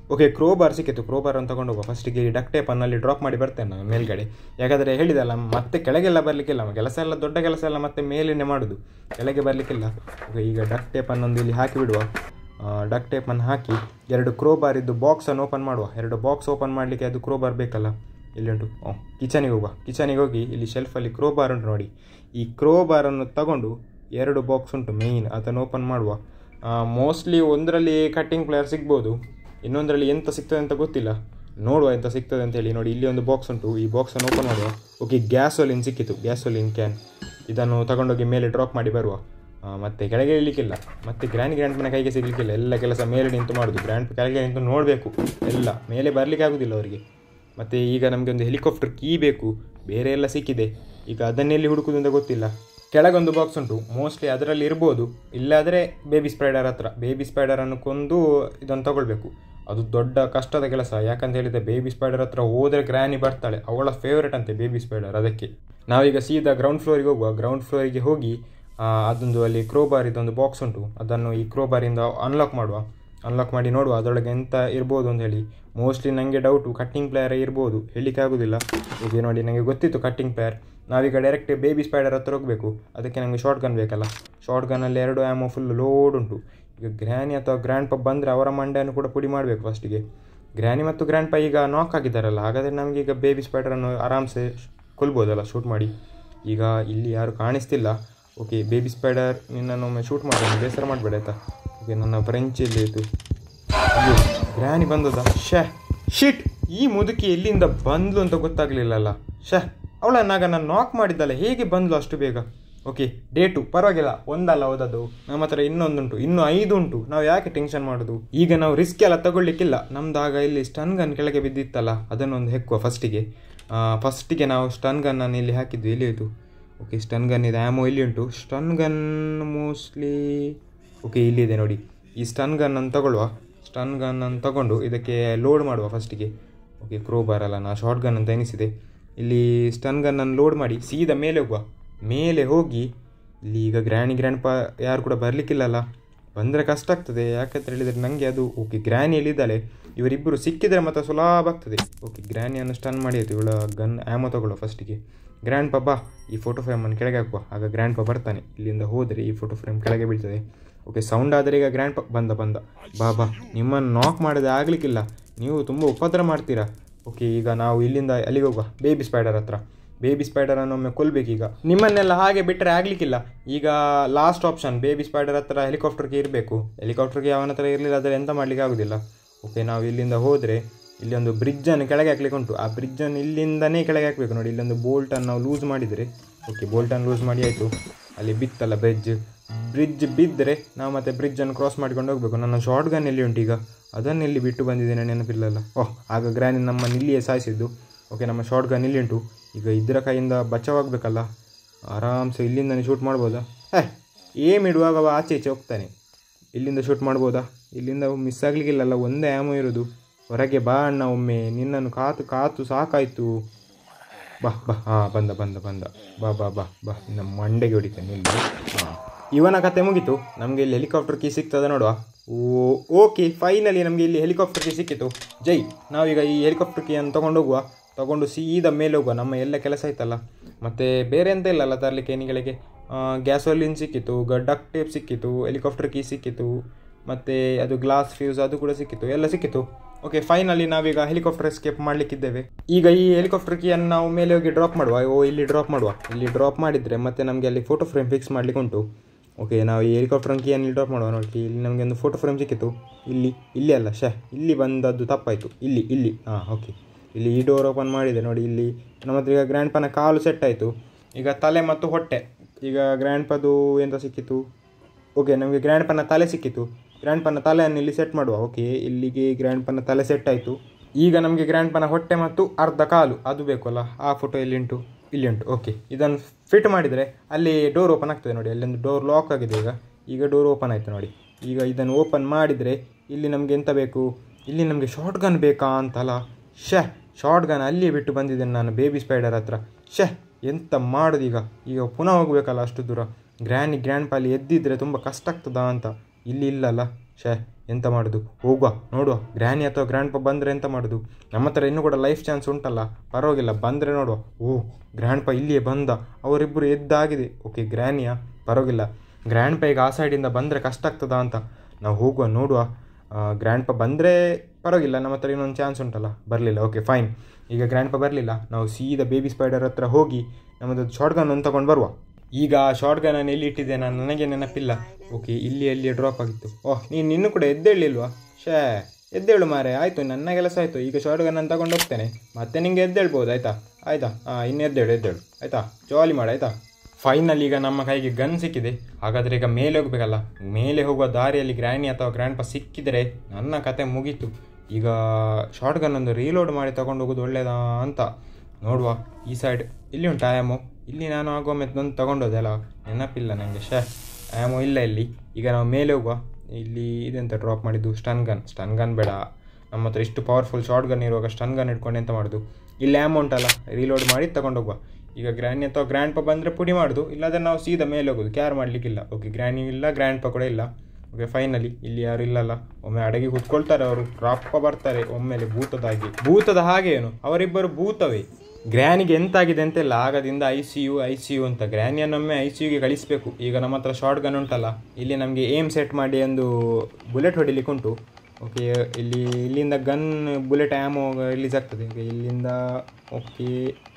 ಓಕೆ ಕ್ರೋಬಾರ್ ಸಿಕ್ಕಿತ್ತು ಕ್ರೋಬಾರ್ ಅಂತ ತಗೊಂಡು ಹೋಗುವ ಫಸ್ಟಿಗೆ ಈ ಡಕ್ ಟೇಪನ್ನಲ್ಲಿ ಡ್ರಾಪ್ ಮಾಡಿ ಬರ್ತೇನೆ ನಾನು ಮೇಲ್ಗಡೆ ಯಾಕಂದರೆ ಹೇಳಿದಲ್ಲ ಮತ್ತೆ ಕೆಳಗೆಲ್ಲ ಬರಲಿಕ್ಕಿಲ್ಲ ಕೆಲಸ ಎಲ್ಲ ದೊಡ್ಡ ಕೆಲಸ ಎಲ್ಲ ಮತ್ತೆ ಮೇಲೇನೆ ಮಾಡೋದು ಕೆಳಗೆ ಬರಲಿಕ್ಕಿಲ್ಲ ಓಕೆ ಈಗ ಡಕ್ ಟೇಪನ್ನೊಂದು ಇಲ್ಲಿ ಹಾಕಿ ಬಿಡುವ ಡಕ್ ಟೇಪನ್ನು ಹಾಕಿ ಎರಡು ಕ್ರೋಬಾರ್ ಇದ್ದು ಬಾಕ್ಸನ್ನು ಓಪನ್ ಮಾಡುವ ಎರಡು ಬಾಕ್ಸ್ ಓಪನ್ ಮಾಡಲಿಕ್ಕೆ ಅದು ಕ್ರೋಬಾರ್ ಬೇಕಲ್ಲ ಇಲ್ಲಿ ಉಂಟು ಓ ಕಿಚನಿಗೆ ಹೋಗುವ ಕಿಚನಿಗೆ ಹೋಗಿ ಇಲ್ಲಿ ಶೆಲ್ಫಲ್ಲಿ ಕ್ರೋಬಾರ್ ಉಂಟು ನೋಡಿ ಈ ಕ್ರೋಬಾರನ್ನು ತಗೊಂಡು ಎರಡು ಬಾಕ್ಸ್ ಉಂಟು ಮೇಯ್ನ್ ಅದನ್ನು ಓಪನ್ ಮಾಡುವ ಮೋಸ್ಟ್ಲಿ ಒಂದರಲ್ಲಿ ಕಟ್ಟಿಂಗ್ ಪ್ಲೇಯರ್ ಸಿಗ್ಬೋದು ಇನ್ನೊಂದರಲ್ಲಿ ಎಂತ ಸಿಗ್ತದೆ ಅಂತ ಗೊತ್ತಿಲ್ಲ ನೋಡುವ ಎಂತ ಸಿಗ್ತದೆ ಅಂತ ಹೇಳಿ ನೋಡಿ ಇಲ್ಲಿ ಒಂದು ಬಾಕ್ಸ್ ಉಂಟು ಈ ಬಾಕ್ಸನ್ನು ಓಪನ್ ಮಾಡುವ ಓಕೆ ಗ್ಯಾಸೋಲಿನ್ ಸಿಕ್ಕಿತು ಗ್ಯಾಸೋಲಿನ್ ಕ್ಯಾನ್ ಇದನ್ನು ತಗೊಂಡೋಗಿ ಮೇಲೆ ಡ್ರಾಪ್ ಮಾಡಿ ಬರುವ ಆ, ಮತ್ತೆ ಕೆಳಗೆ ಇಳಿಲಿಕ್ಕಿಲ್ಲ ಮತ್ತೆ ಗ್ರ್ಯಾಂಡ್ ಗ್ರ್ಯಾಂಡ್ ಮನೆ ಕೈಗೆ ಸಿಗ್ಲಿಕ್ಕಿಲ್ಲ ಎಲ್ಲ ಕೆಲಸ ಮೇಲೆ ನಿಂತು ಮಾಡೋದು ಗ್ರ್ಯಾಂಡ್ ಕೆಳಗೆ ನಿಂತು ನೋಡಬೇಕು ಎಲ್ಲ ಮೇಲೆ ಬರಲಿಕ್ಕೆ ಆಗೋದಿಲ್ಲ ಅವರಿಗೆ ಮತ್ತು ಈಗ ನಮಗೆ ಒಂದು ಹೆಲಿಕಾಪ್ಟರ್ ಕೀ ಬೇಕು ಬೇರೆ ಎಲ್ಲ ಸಿಕ್ಕಿದೆ ಈಗ ಅದನ್ನೆಲ್ಲಿ ಹುಡುಕುದು ಅಂತ ಗೊತ್ತಿಲ್ಲ ಕೆಳಗೊಂದು ಬಾಕ್ಸ್ ಉಂಟು ಮೋಸ್ಟ್ಲಿ ಅದರಲ್ಲಿ ಇರ್ಬೋದು ಇಲ್ಲಾದರೆ ಬೇಬಿ ಸ್ಪೈಡರ್ ಹತ್ರ ಬೇಬಿ ಸ್ಪೈಡರನ್ನು ಕೊಂದು ಇದನ್ನು ತಗೊಳ್ಬೇಕು ಅದು ದೊಡ್ಡ ಕಷ್ಟದ ಕೆಲಸ ಯಾಕಂತ ಹೇಳಿದರೆ ಬೇಬಿ ಸ್ಪೈಡರ್ ಹತ್ರ ಹೋದರೆ ಗ್ರ್ಯಾನಿ ಬರ್ತಾಳೆ ಅವಳ ಫೇವ್ರೆಟ್ ಅಂತೆ ಬೇಬಿ ಸ್ಪೈಡರ್ ಅದಕ್ಕೆ ನಾವೀಗ ಸೀದಾ ಗ್ರೌಂಡ್ ಫ್ಲೋರಿಗೆ ಹೋಗುವ ಗ್ರೌಂಡ್ ಫ್ಲೋರಿಗೆ ಹೋಗಿ ಆ, ಅದೊಂದು ಅಲ್ಲಿ ಕ್ರೋಬಾರ್ ಇದೊಂದು ಬಾಕ್ಸ್ ಉಂಟು ಅದನ್ನು ಈ ಕ್ರೋಬಾರಿಂದ ಅನ್ಲಾಕ್ ಮಾಡುವ ಅನ್ಲಾಕ್ ಮಾಡಿ ನೋಡುವ ಅದರೊಳಗೆ ಎಂತ ಇರ್ಬೋದು ಅಂತ ಹೇಳಿ ಮೋಸ್ಟ್ಲಿ ನನಗೆ ಡೌಟು ಕಟ್ಟಿಂಗ್ ಪ್ಲೇಯರ್ ಇರ್ಬೋದು ಹೇಳಲಿಕ್ಕೆ ಆಗೋದಿಲ್ಲ ಈಗ ನೋಡಿ ನನಗೆ ಗೊತ್ತಿತ್ತು ಕಟ್ಟಿಂಗ್ ಪ್ಲೇಯರ್ ನಾವೀಗ ಡೈರೆಕ್ಟ್ ಬೇಬಿ ಸ್ಪೈಡರ್ ಹತ್ರ ಹೋಗಬೇಕು ಅದಕ್ಕೆ ನನಗೆ ಶಾರ್ಟ್ ಗನ್ ಬೇಕಲ್ಲ ಶಾರ್ಟ್ ಗನ್ನಲ್ಲಿ ಎರಡು ಆ್ಯಮೋ ಫುಲ್ ಲೋಡ್ ಉಂಟು ಈಗ ಗ್ರ್ಯಾನಿ ಅಥವಾ ಗ್ರ್ಯಾಂಡ್ ಪಪ್ ಬಂದರೆ ಅವರ ಮಂಡೆಯನ್ನು ಕೂಡ ಪುಡಿ ಮಾಡಬೇಕು ಫಸ್ಟಿಗೆ ಗ್ರ್ಯಾನಿ ಮತ್ತು ಗ್ರ್ಯಾಂಡ್ ಪಾ ಈಗ ನಾಕ್ ಆಗಿದ್ದಾರಲ್ಲ ಹಾಗಾದರೆ ನಮಗೆ ಈಗ ಬೇಬಿ ಸ್ಪೈಡರನ್ನು ಆರಾಮ್ಸೆ ಕೊಲ್ಬೋದಲ್ಲ ಶೂಟ್ ಮಾಡಿ ಈಗ ಇಲ್ಲಿ ಯಾರು ಕಾಣಿಸ್ತಿಲ್ಲ ಓಕೆ ಬೇಬಿ ಸ್ಪೈಡರ್ ನಿನ್ನನ್ನೊಮ್ಮೆ ಶೂಟ್ ಮಾಡೋಣ ಬೇಸರ ಮಾಡಬೇಡ ಆಯ್ತಾ ಓಕೆ ನನ್ನ ಫ್ರೆಂಚ್ ಇಲ್ಲಿ ಆಯಿತು ಅಯ್ಯೋ ಗ್ರ್ಯಾನಿ ಬಂದದ ಶ್ಯಾ ಶಿಟ್ ಈ ಮುದುಕಿ ಎಲ್ಲಿಂದ ಬಂದ್ಲು ಅಂತ ಗೊತ್ತಾಗ್ಲಿಲ್ಲಲ್ಲ ಶ್ಯಾ ಅವಳನ್ನಾಗ ನಾನು ನಾಕ್ ಮಾಡಿದ್ದಲ್ಲ ಹೇಗೆ ಬಂದ್ಲು ಅಷ್ಟು ಬೇಗ ಓಕೆ ಡೇಟು ಪರವಾಗಿಲ್ಲ ಒಂದಲ್ಲ ಓದೋದು ನಮ್ಮ ಹತ್ರ ಇನ್ನೊಂದುಂಟು ಇನ್ನೂ ಐದು ಉಂಟು ನಾವು ಯಾಕೆ ಟೆನ್ಷನ್ ಮಾಡೋದು ಈಗ ನಾವು ರಿಸ್ಕ್ ಎಲ್ಲ ತಗೊಳ್ಲಿಕ್ಕಿಲ್ಲ ನಮ್ದು ಆಗ ಇಲ್ಲಿ ಸ್ಟನ್ ಗನ್ ಕೆಳಗೆ ಬಿದ್ದಿತ್ತಲ್ಲ ಅದನ್ನೊಂದು ಹೆಕ್ಕುವ ಫಸ್ಟಿಗೆ ಫಸ್ಟಿಗೆ ನಾವು ಸ್ಟನ್ ಗನ್ನನ್ನು ಇಲ್ಲಿ ಹಾಕಿದ್ವಿ ಇಲ್ಲಿ ಇದು ಓಕೆ ಸ್ಟನ್ ಗನ್ ಇದೆ ಆ್ಯಮೋ ಇಲ್ಲಿ ಉಂಟು ಸ್ಟನ್ ಗನ್ ಮೋಸ್ಟ್ಲಿ ಓಕೆ ಇಲ್ಲಿದೆ ನೋಡಿ ಈ ಸ್ಟನ್ ಗನ್ನನ್ನು ತಗೊಳ್ಳುವ ಸ್ಟನ್ ಗನ್ನನ್ನು ತಗೊಂಡು ಇದಕ್ಕೆ ಲೋಡ್ ಮಾಡುವ ಫಸ್ಟಿಗೆ ಓಕೆ ಕ್ರೋಬಾರ್ ಅಲ್ಲ ನಾ ಶಾರ್ಟ್ ಗನ್ ಅಂತ ಎನಿಸಿದೆ ಇಲ್ಲಿ ಸ್ಟನ್ ಗನ್ನನ್ನು ಲೋಡ್ ಮಾಡಿ ಸೀದಾ ಮೇಲೆ ಹೋಗುವ ಮೇಲೆ ಹೋಗಿ ಇಲ್ಲಿ ಈಗ ಗ್ರ್ಯಾನಿ ಗ್ರ್ಯಾಂಡ್ ಪಾ ಯಾರು ಕೂಡ ಬರಲಿಕ್ಕಿಲ್ಲಲ್ಲ ಬಂದರೆ ಕಷ್ಟ ಆಗ್ತದೆ ಯಾಕಂತ ಹೇಳಿದರೆ ನನಗೆ ಅದು ಓಕೆ ಗ್ರ್ಯಾನಿ ಎಲ್ಲಿದ್ದಾಳೆ ಇವರಿಬ್ಬರು ಸಿಕ್ಕಿದರೆ ಮಾತ್ರ ಸುಲಭ ಆಗ್ತದೆ ಓಕೆ ಗ್ರ್ಯಾನಿಯನ್ನು ಸ್ಟನ್ ಮಾಡಿ ಆಯಿತು ಇವಳ ಗನ್ ಆ್ಯಮೋ ತಗೊಳ್ಳುವ ಫಸ್ಟಿಗೆ ಗ್ರ್ಯಾಂಡ್ ಪಾ ಬಾ ಈ ಫೋಟೋ ಫ್ರೇಮನ್ನು ಕೆಳಗೆ ಹಾಕುವ ಆಗ ಗ್ರ್ಯಾಂಡ್ ಪಾ ಬರ್ತಾನೆ ಇಲ್ಲಿಂದ ಹೋದರೆ ಈ ಫೋಟೋ ಫ್ರೇಮ್ ಕೆಳಗೆ ಬೀಳ್ತದೆ ಓಕೆ ಸೌಂಡ್ ಆದರೆ ಈಗ ಗ್ರ್ಯಾಂಡ್ ಪಾ ಬಂದ ಬಂದ ಬಾ ಬಾ ನಿಮ್ಮನ್ನು ನಾಕ್ ಮಾಡದೆ ಆಗಲಿಕ್ಕಿಲ್ಲ ನೀವು ತುಂಬ ಉಪದ್ರ ಮಾಡ್ತೀರಾ ಓಕೆ ಈಗ ನಾವು ಇಲ್ಲಿಂದ ಅಲ್ಲಿಗೆ ಹೋಗುವ ಬೇಬಿ ಸ್ಪೈಡರ್ ಹತ್ರ ಬೇಬಿ ಸ್ಪೈಡರನ್ನು ಒಮ್ಮೆ ಕೊಲ್ಬೇಕೀಗ ನಿಮ್ಮನ್ನೆಲ್ಲ ಹಾಗೆ ಬಿಟ್ಟರೆ ಆಗಲಿಕ್ಕಿಲ್ಲ ಈಗ ಲಾಸ್ಟ್ ಆಪ್ಷನ್ ಬೇಬಿ ಸ್ಪೈಡರ್ ಹತ್ರ ಹೆಲಿಕಾಪ್ಟರ್ಗೆ ಇರಬೇಕು ಹೆಲಿಕಾಪ್ಟರ್ಗೆ ಅವನ ಹತ್ರ ಇರಲಿಲ್ಲ ಆದರೆ ಎಂತ ಮಾಡಲಿಕ್ಕೆ ಆಗೋದಿಲ್ಲ ಓಕೆ ನಾವು ಇಲ್ಲಿಂದ ಹೋದರೆ ಇಲ್ಲಿ ಒಂದು ಬ್ರಿಡ್ಜನ್ನು ಕೆಳಗೆ ಹಾಕ್ಲಿಕ್ಕೆ ಉಂಟು ಆ ಬ್ರಿಡ್ಜನ್ನು ಇಲ್ಲಿಂದನೇ ಕೆಳಗೆ ಹಾಕಬೇಕು ನೋಡಿ ಇಲ್ಲೊಂದು ಬೋಲ್ಟನ್ನು ನಾವು ಲೂಸ್ ಮಾಡಿದರೆ ಓಕೆ ಬೋಲ್ಟನ್ನು ಲೂಸ್ ಮಾಡಿ ಆಯಿತು ಅಲ್ಲಿ ಬಿತ್ತಲ್ಲ ಬ್ರಿಡ್ಜ್ ಬ್ರಿಡ್ಜ್ ಬಿದ್ದರೆ ನಾವು ಮತ್ತೆ ಬ್ರಿಡ್ಜನ್ನು ಕ್ರಾಸ್ ಮಾಡ್ಕೊಂಡು ಹೋಗಬೇಕು ನನ್ನ ಶಾರ್ಟ್ ಗನ್ ಎಲ್ಲಿ ಉಂಟು ಈಗ ಅದನ್ನು ಇಲ್ಲಿ ಬಿಟ್ಟು ಬಂದಿದ್ದೇನೆ ನೆನಪಿಲ್ಲಲ್ಲ ಓಹ್ ಆಗ ಗ್ರ್ಯಾನಿ ನಮ್ಮನ್ನು ಇಲ್ಲಿಯೇ ಸಾಯಿಸಿದ್ದು ಓಕೆ ನಮ್ಮ ಶಾರ್ಟ್ ಗನ್ ಇಲ್ಲಿ ಉಂಟು ಈಗ ಇದರ ಕೈಯಿಂದ ಬಚಾವಾಗಬೇಕಲ್ಲ ಆರಾಮ್ಸೆ ಇಲ್ಲಿಂದನೇ ಶೂಟ್ ಮಾಡ್ಬೋದಾ ಹೇ ಏಮ್ ಇಡುವಾಗ ಅವ ಆಚೆ ಈಚೆ ಹೋಗ್ತಾನೆ ಇಲ್ಲಿಂದ ಶೂಟ್ ಮಾಡ್ಬೋದಾ ಇಲ್ಲಿಂದ ಮಿಸ್ ಆಗಲಿಕ್ಕಿಲ್ಲಲ್ಲ ಒಂದೇ ಆಮೋ ಇರೋದು ಹೊರಗೆ ಬಾ ಅಣ್ಣ ಒಮ್ಮೆ ನಿನ್ನನ್ನು ಕಾತು ಕಾತು ಸಾಕಾಯ್ತು ಬಾ ಬಾ ಹಾಂ ಬಂದ ಬಂದ ಬಂದ ಬಾ ಬಾ ಬಾ ಬಾ ನಮ್ಮ ಮಂಡೆಗೆ ಹೊಡಿತಾನೆ ಇಲ್ಲಿ ಹಾಂ ಇವನ ಕತೆ ಮುಗೀತು ನಮಗೆ ಇಲ್ಲಿ ಹೆಲಿಕಾಪ್ಟರ್ ಕೀ ಸಿಗ್ತದೆ ನೋಡುವ ಓ ಓಕೆ ಫೈನಲಿ ನಮಗೆ ಇಲ್ಲಿ ಹೆಲಿಕಾಪ್ಟರ್ ಕೀ ಸಿಕ್ಕಿತು ಜೈ ನಾವೀಗ ಈ ಹೆಲಿಕಾಪ್ಟರ್ ಕೀಯನ್ನು ತೊಗೊಂಡು ಹೋಗುವ ತೊಗೊಂಡು ಸೀದಾ ಮೇಲೆ ಹೋಗುವ ನಮ್ಮ ಎಲ್ಲ ಕೆಲಸ ಆಯ್ತಲ್ಲ ಮತ್ತು ಬೇರೆ ಎಂತ ಇಲ್ಲಲ್ಲ ತರಲಿಕ್ಕೆ ಏನಿಗಳಿಗೆ ಗ್ಯಾಸೋಲಿನ್ ಸಿಕ್ಕಿತು ಡಕ್ ಟೇಪ್ ಸಿಕ್ಕಿತು ಹೆಲಿಕಾಪ್ಟರ್ ಕೀ ಸಿಕ್ಕಿತು ಮತ್ತು ಅದು ಗ್ಲಾಸ್ ಫ್ಯೂಸ್ ಅದು ಕೂಡ ಸಿಕ್ಕಿತು ಎಲ್ಲ ಸಿಕ್ಕಿತು ಓಕೆ ಫೈನಲಿ ನಾವೀಗ ಹೆಲಿಕಾಪ್ಟರ್ ಎಸ್ಕೇಪ್ ಮಾಡಲಿಕ್ಕಿದ್ದೇವೆ ಈಗ ಈ ಹೆಲಿಕಾಪ್ಟರ್ ಕೀಯನ್ನು ನಾವು ಮೇಲೆ ಹೋಗಿ ಡ್ರಾಪ್ ಮಾಡುವ ಓ ಇಲ್ಲಿ ಡ್ರಾಪ್ ಮಾಡುವ ಇಲ್ಲಿ ಡ್ರಾಪ್ ಮಾಡಿದರೆ ಮತ್ತೆ ನಮಗೆ ಅಲ್ಲಿ ಫೋಟೋ ಫ್ರೇಮ್ ಫಿಕ್ಸ್ ಮಾಡಲಿಕ್ಕೆ ಉಂಟು ಓಕೆ ನಾವು ಈ ಹೆಲಿಕಾಪ್ಟರ್ ಕೀಯನ್ನು ಇಲ್ಲಿ ಡ್ರಾಪ್ ಮಾಡುವ ನೋಡಿ ಇಲ್ಲಿ ನಮಗೆ ಒಂದು ಫೋಟೋ ಫ್ರೇಮ್ ಸಿಕ್ಕಿತು ಇಲ್ಲಿ ಇಲ್ಲಿ ಅಲ್ಲ ಶೇ ಇಲ್ಲಿ ಬಂದದ್ದು ತಪ್ಪಾಯಿತು ಇಲ್ಲಿ ಇಲ್ಲಿ ಹಾಂ ಓಕೆ ಇಲ್ಲಿ ಈ ಡೋರ್ ಓಪನ್ ಮಾಡಿದೆ ನೋಡಿ ಇಲ್ಲಿ ನಮ್ಮ ಹತ್ರ ಈಗ ಗ್ರ್ಯಾಂಡ್ ಪನ ಕಾಲು ಸೆಟ್ ಆಯಿತು ಈಗ ತಲೆ ಮತ್ತು ಹೊಟ್ಟೆ ಈಗ ಗ್ರ್ಯಾಂಡ್ ಪದು ಎಂತ ಸಿಕ್ಕಿತು ಓಕೆ ನಮಗೆ ಗ್ರ್ಯಾಂಡ್ ಪನ್ನ ತಲೆ ಸಿಕ್ಕಿತು ಗ್ರ್ಯಾಂಡ್ ಪನ್ನ ತಲೆಯನ್ನು ಇಲ್ಲಿ ಸೆಟ್ ಮಾಡುವ ಓಕೆ ಇಲ್ಲಿಗೆ ಗ್ರ್ಯಾಂಡ್ ಪನ್ನ ತಲೆ ಸೆಟ್ ಆಯಿತು ಈಗ ನಮಗೆ ಗ್ರ್ಯಾಂಡ್ ಪನ್ನ ಹೊಟ್ಟೆ ಮತ್ತು ಅರ್ಧ ಕಾಲು ಅದು ಬೇಕಲ್ಲ ಆ ಫೋಟೋ ಇಲ್ಲಿ ಉಂಟು ಇಲ್ಲಿ ಉಂಟು ಓಕೆ ಇದನ್ನು ಫಿಟ್ ಮಾಡಿದರೆ ಅಲ್ಲಿ ಡೋರ್ ಓಪನ್ ಆಗ್ತದೆ ನೋಡಿ ಅಲ್ಲೊಂದು ಡೋರ್ ಲಾಕ್ ಆಗಿದೆ ಈಗ ಈಗ ಡೋರ್ ಓಪನ್ ಆಯಿತು ನೋಡಿ ಈಗ ಇದನ್ನು ಓಪನ್ ಮಾಡಿದರೆ ಇಲ್ಲಿ ನಮಗೆ ಎಂತ ಬೇಕು ಇಲ್ಲಿ ನಮಗೆ ಶಾರ್ಟ್ ಗನ್ ಬೇಕಾ ಅಂತಲ್ಲ ಶೇ ಶಾರ್ಟ್ ಗನ್ ಅಲ್ಲಿಯೇ ಬಿಟ್ಟು ಬಂದಿದ್ದೇನೆ ನಾನು ಬೇಬಿ ಸ್ಪೈಡರ್ ಹತ್ರ ಶೇ ಎಂತ ಮಾಡೋದು ಈಗ ಈಗ ಪುನಃ ಹೋಗಬೇಕಲ್ಲ ಅಷ್ಟು ದೂರ ಗ್ರ್ಯಾನಿ ಗ್ರ್ಯಾಂಡ್ ಪಾಲಿ ಎದ್ದಿದ್ರೆ ತುಂಬ ಕಷ್ಟ ಆಗ್ತದಾ ಅಂತ ಇಲ್ಲಿ ಇಲ್ಲಲ್ಲ ಶೇ ಎಂತ ಮಾಡೋದು ಹೋಗುವ ನೋಡುವ ಗ್ರ್ಯಾನಿ ಅಥವಾ ಗ್ರ್ಯಾಂಡ್ ಪ ಬಂದರೆ ಎಂತ ಮಾಡೋದು ನಮ್ಮ ಹತ್ರ ಇನ್ನೂ ಕೂಡ ಲೈಫ್ ಚಾನ್ಸ್ ಉಂಟಲ್ಲ ಪರವಾಗಿಲ್ಲ ಬಂದರೆ ನೋಡುವ ಓ ಗ್ರ್ಯಾಂಡ್ ಪ ಇಲ್ಲಿಯೇ ಬಂದ ಅವರಿಬ್ಬರು ಎದ್ದಾಗಿದೆ ಓಕೆ ಗ್ರ್ಯಾನಿಯಾ ಪರವಾಗಿಲ್ಲ ಗ್ರ್ಯಾಂಡ್ ಪ ಈಗ ಆ ಸೈಡಿಂದ ಬಂದರೆ ಕಷ್ಟ ಆಗ್ತದಾ ಅಂತ ನಾವು ಹೋಗುವ ನೋಡುವ ಗ್ರ್ಯಾಂಡ್ ಪ ಬಂದರೆ ಪರವಾಗಿಲ್ಲ ನಮ್ಮ ಹತ್ರ ಇನ್ನೊಂದು ಚಾನ್ಸ್ ಉಂಟಲ್ಲ ಬರಲಿಲ್ಲ ಓಕೆ ಫೈನ್ ಈಗ ಗ್ರ್ಯಾಂಡ್ ಪ ಬರಲಿಲ್ಲ ನಾವು ಸೀದಾ ಬೇಬಿ ಸ್ಪೈಡರ್ ಹತ್ರ ಹೋಗಿ ನಮ್ಮದು ಶಾರ್ಟ್ ಗನ್ ಒಂದು ತಗೊಂಡು ಬರುವ ಈಗ ಶಾರ್ಟ್ ಗನ್ ಎಲ್ಲಿ ಇಟ್ಟಿದ್ದೆ ನಾನು ನನಗೆ ನೆನಪಿಲ್ಲ ಓಕೆ ಇಲ್ಲಿ ಅಲ್ಲಿ ಡ್ರಾಪ್ ಆಗಿತ್ತು ಓಹ್ ನೀನು ಇನ್ನೂ ಕೂಡ ಎದ್ದೇಳಿಲ್ವಾ ಶೇ ಎದ್ದೇಳು ಮಾರೆ ಆಯಿತು ನನ್ನ ಕೆಲಸ ಆಯಿತು ಈಗ ಶಾರ್ಟ್ ಗನ್ ನಾನು ತಗೊಂಡು ಹೋಗ್ತೇನೆ ಮತ್ತೆ ನಿಂಗೆ ಎದ್ದೇಳ್ಬೋದು ಆಯಿತಾ ಆಯಿತಾ ಹಾಂ ಇನ್ನು ಎದ್ದೇಳು ಎದ್ದೇಳು ಆಯಿತಾ ಜಾಲಿ ಮಾಡು ಆಯಿತಾ ಫೈನಲ್ ಈಗ ನಮ್ಮ ಕೈಗೆ ಗನ್ ಸಿಕ್ಕಿದೆ ಹಾಗಾದರೆ ಈಗ ಮೇಲೆ ಹೋಗ್ಬೇಕಲ್ಲ ಮೇಲೆ ಹೋಗುವ ದಾರಿಯಲ್ಲಿ ಗ್ರ್ಯಾನಿ ಅಥವಾ ಗ್ರ್ಯಾಂಡ್ ಪ ಸಿಕ್ಕಿದರೆ ನನ್ನ ಕತೆ ಮುಗೀತು ಈಗ ಶಾರ್ಟ್ ಗನ್ ಒಂದು ರೀಲೋಡ್ ಮಾಡಿ ತಗೊಂಡು ಹೋಗೋದು ಒಳ್ಳೇದಾ ಅಂತ ನೋಡುವ ಈ ಸೈಡ್ ಇಲ್ಲಿ ಉಂಟು ಆಯಾಮು ಇಲ್ಲಿ ನಾನು ಆಗೊಮ್ಮೆ ಒಂದು ತಗೊಂಡೋದೆ ಅಲ್ಲ ನೆನಪಿಲ್ಲ ನನಗೆ ಶೇ ಆಯಾಮು ಇಲ್ಲ ಇಲ್ಲಿ ಈಗ ನಾವು ಮೇಲೆ ಹೋಗುವ ಇಲ್ಲಿ ಇದೆಂತ ಡ್ರಾಪ್ ಮಾಡಿದ್ದು ಸ್ಟನ್ ಗನ್ ಸ್ಟನ್ ಗನ್ ಬೇಡ ನಮ್ಮ ಹತ್ರ ಇಷ್ಟು ಪವರ್ಫುಲ್ ಶಾರ್ಟ್ ಗನ್ ಇರುವಾಗ ಸ್ಟನ್ ಗನ್ ಇಟ್ಕೊಂಡು ಎಂತ ಮಾಡೋದು ಇಲ್ಲಿ ಆ್ಯಮ್ ಉಂಟಲ್ಲ ರೀಲೋಡ್ ಮಾಡಿ ತಗೊಂಡು ಹೋಗುವ ಈಗ ಗ್ರ್ಯಾನಿ ಅಥವಾ ಗ್ರ್ಯಾಂಡ್ ಪ ಬಂದರೆ ಪುಡಿ ಮಾಡೋದು ಇಲ್ಲಾಂದರೆ ನಾವು ಸೀದಾ ಮೇಲೆ ಹೋಗೋದು ಕ್ಯಾರ್ ಮಾಡಲಿಕ್ಕಿಲ್ಲ ಓಕೆ ಗ್ರ್ಯಾನಿ ಇಲ್ಲ ಗ್ರ್ಯಾಂಡ್ ಪ ಕೂಡ ಇಲ್ಲ ಓಕೆ ಫೈನಲಿ ಇಲ್ಲಿ ಯಾರು ಇಲ್ಲಲ್ಲ ಒಮ್ಮೆ ಅಡಗಿ ಕುತ್ಕೊಳ್ತಾರೆ ಅವರು ರಪ್ಪ ಬರ್ತಾರೆ ಒಮ್ಮೆಲೆ ಭೂತದ ಹಾಗೆ ಭೂತದ ಹಾಗೆ ಏನು ಅವರಿಬ್ಬರು ಭೂತವೇ ಗ್ರ್ಯಾನಿಗೆ ಎಂತಾಗಿದೆ ಅಂತೆಲ್ಲ ಆಗದಿಂದ I see you I see you ಅಂತ ಗ್ರ್ಯಾನಿಯನ್ನೊಮ್ಮೆ ಐ ಸಿ ಯುಗೆ ಕಳಿಸ್ಬೇಕು ಈಗ ನಮ್ಮ ಹತ್ರ ಶಾರ್ಟ್ ಗನ್ ಉಂಟಲ್ಲ ಇಲ್ಲಿ ನಮಗೆ ಏಮ್ ಸೆಟ್ ಮಾಡಿ ಒಂದು ಬುಲೆಟ್ ಹೊಡಿಲಿಕ್ಕೆ ಉಂಟು ಓಕೆ ಇಲ್ಲಿ ಇಲ್ಲಿಂದ ಗನ್ ಬುಲೆಟ್ ಆ್ಯಮೋ ರಿಲೀಸ್ ಆಗ್ತದೆ ಓಕೆ ಇಲ್ಲಿಂದ ಓಕೆ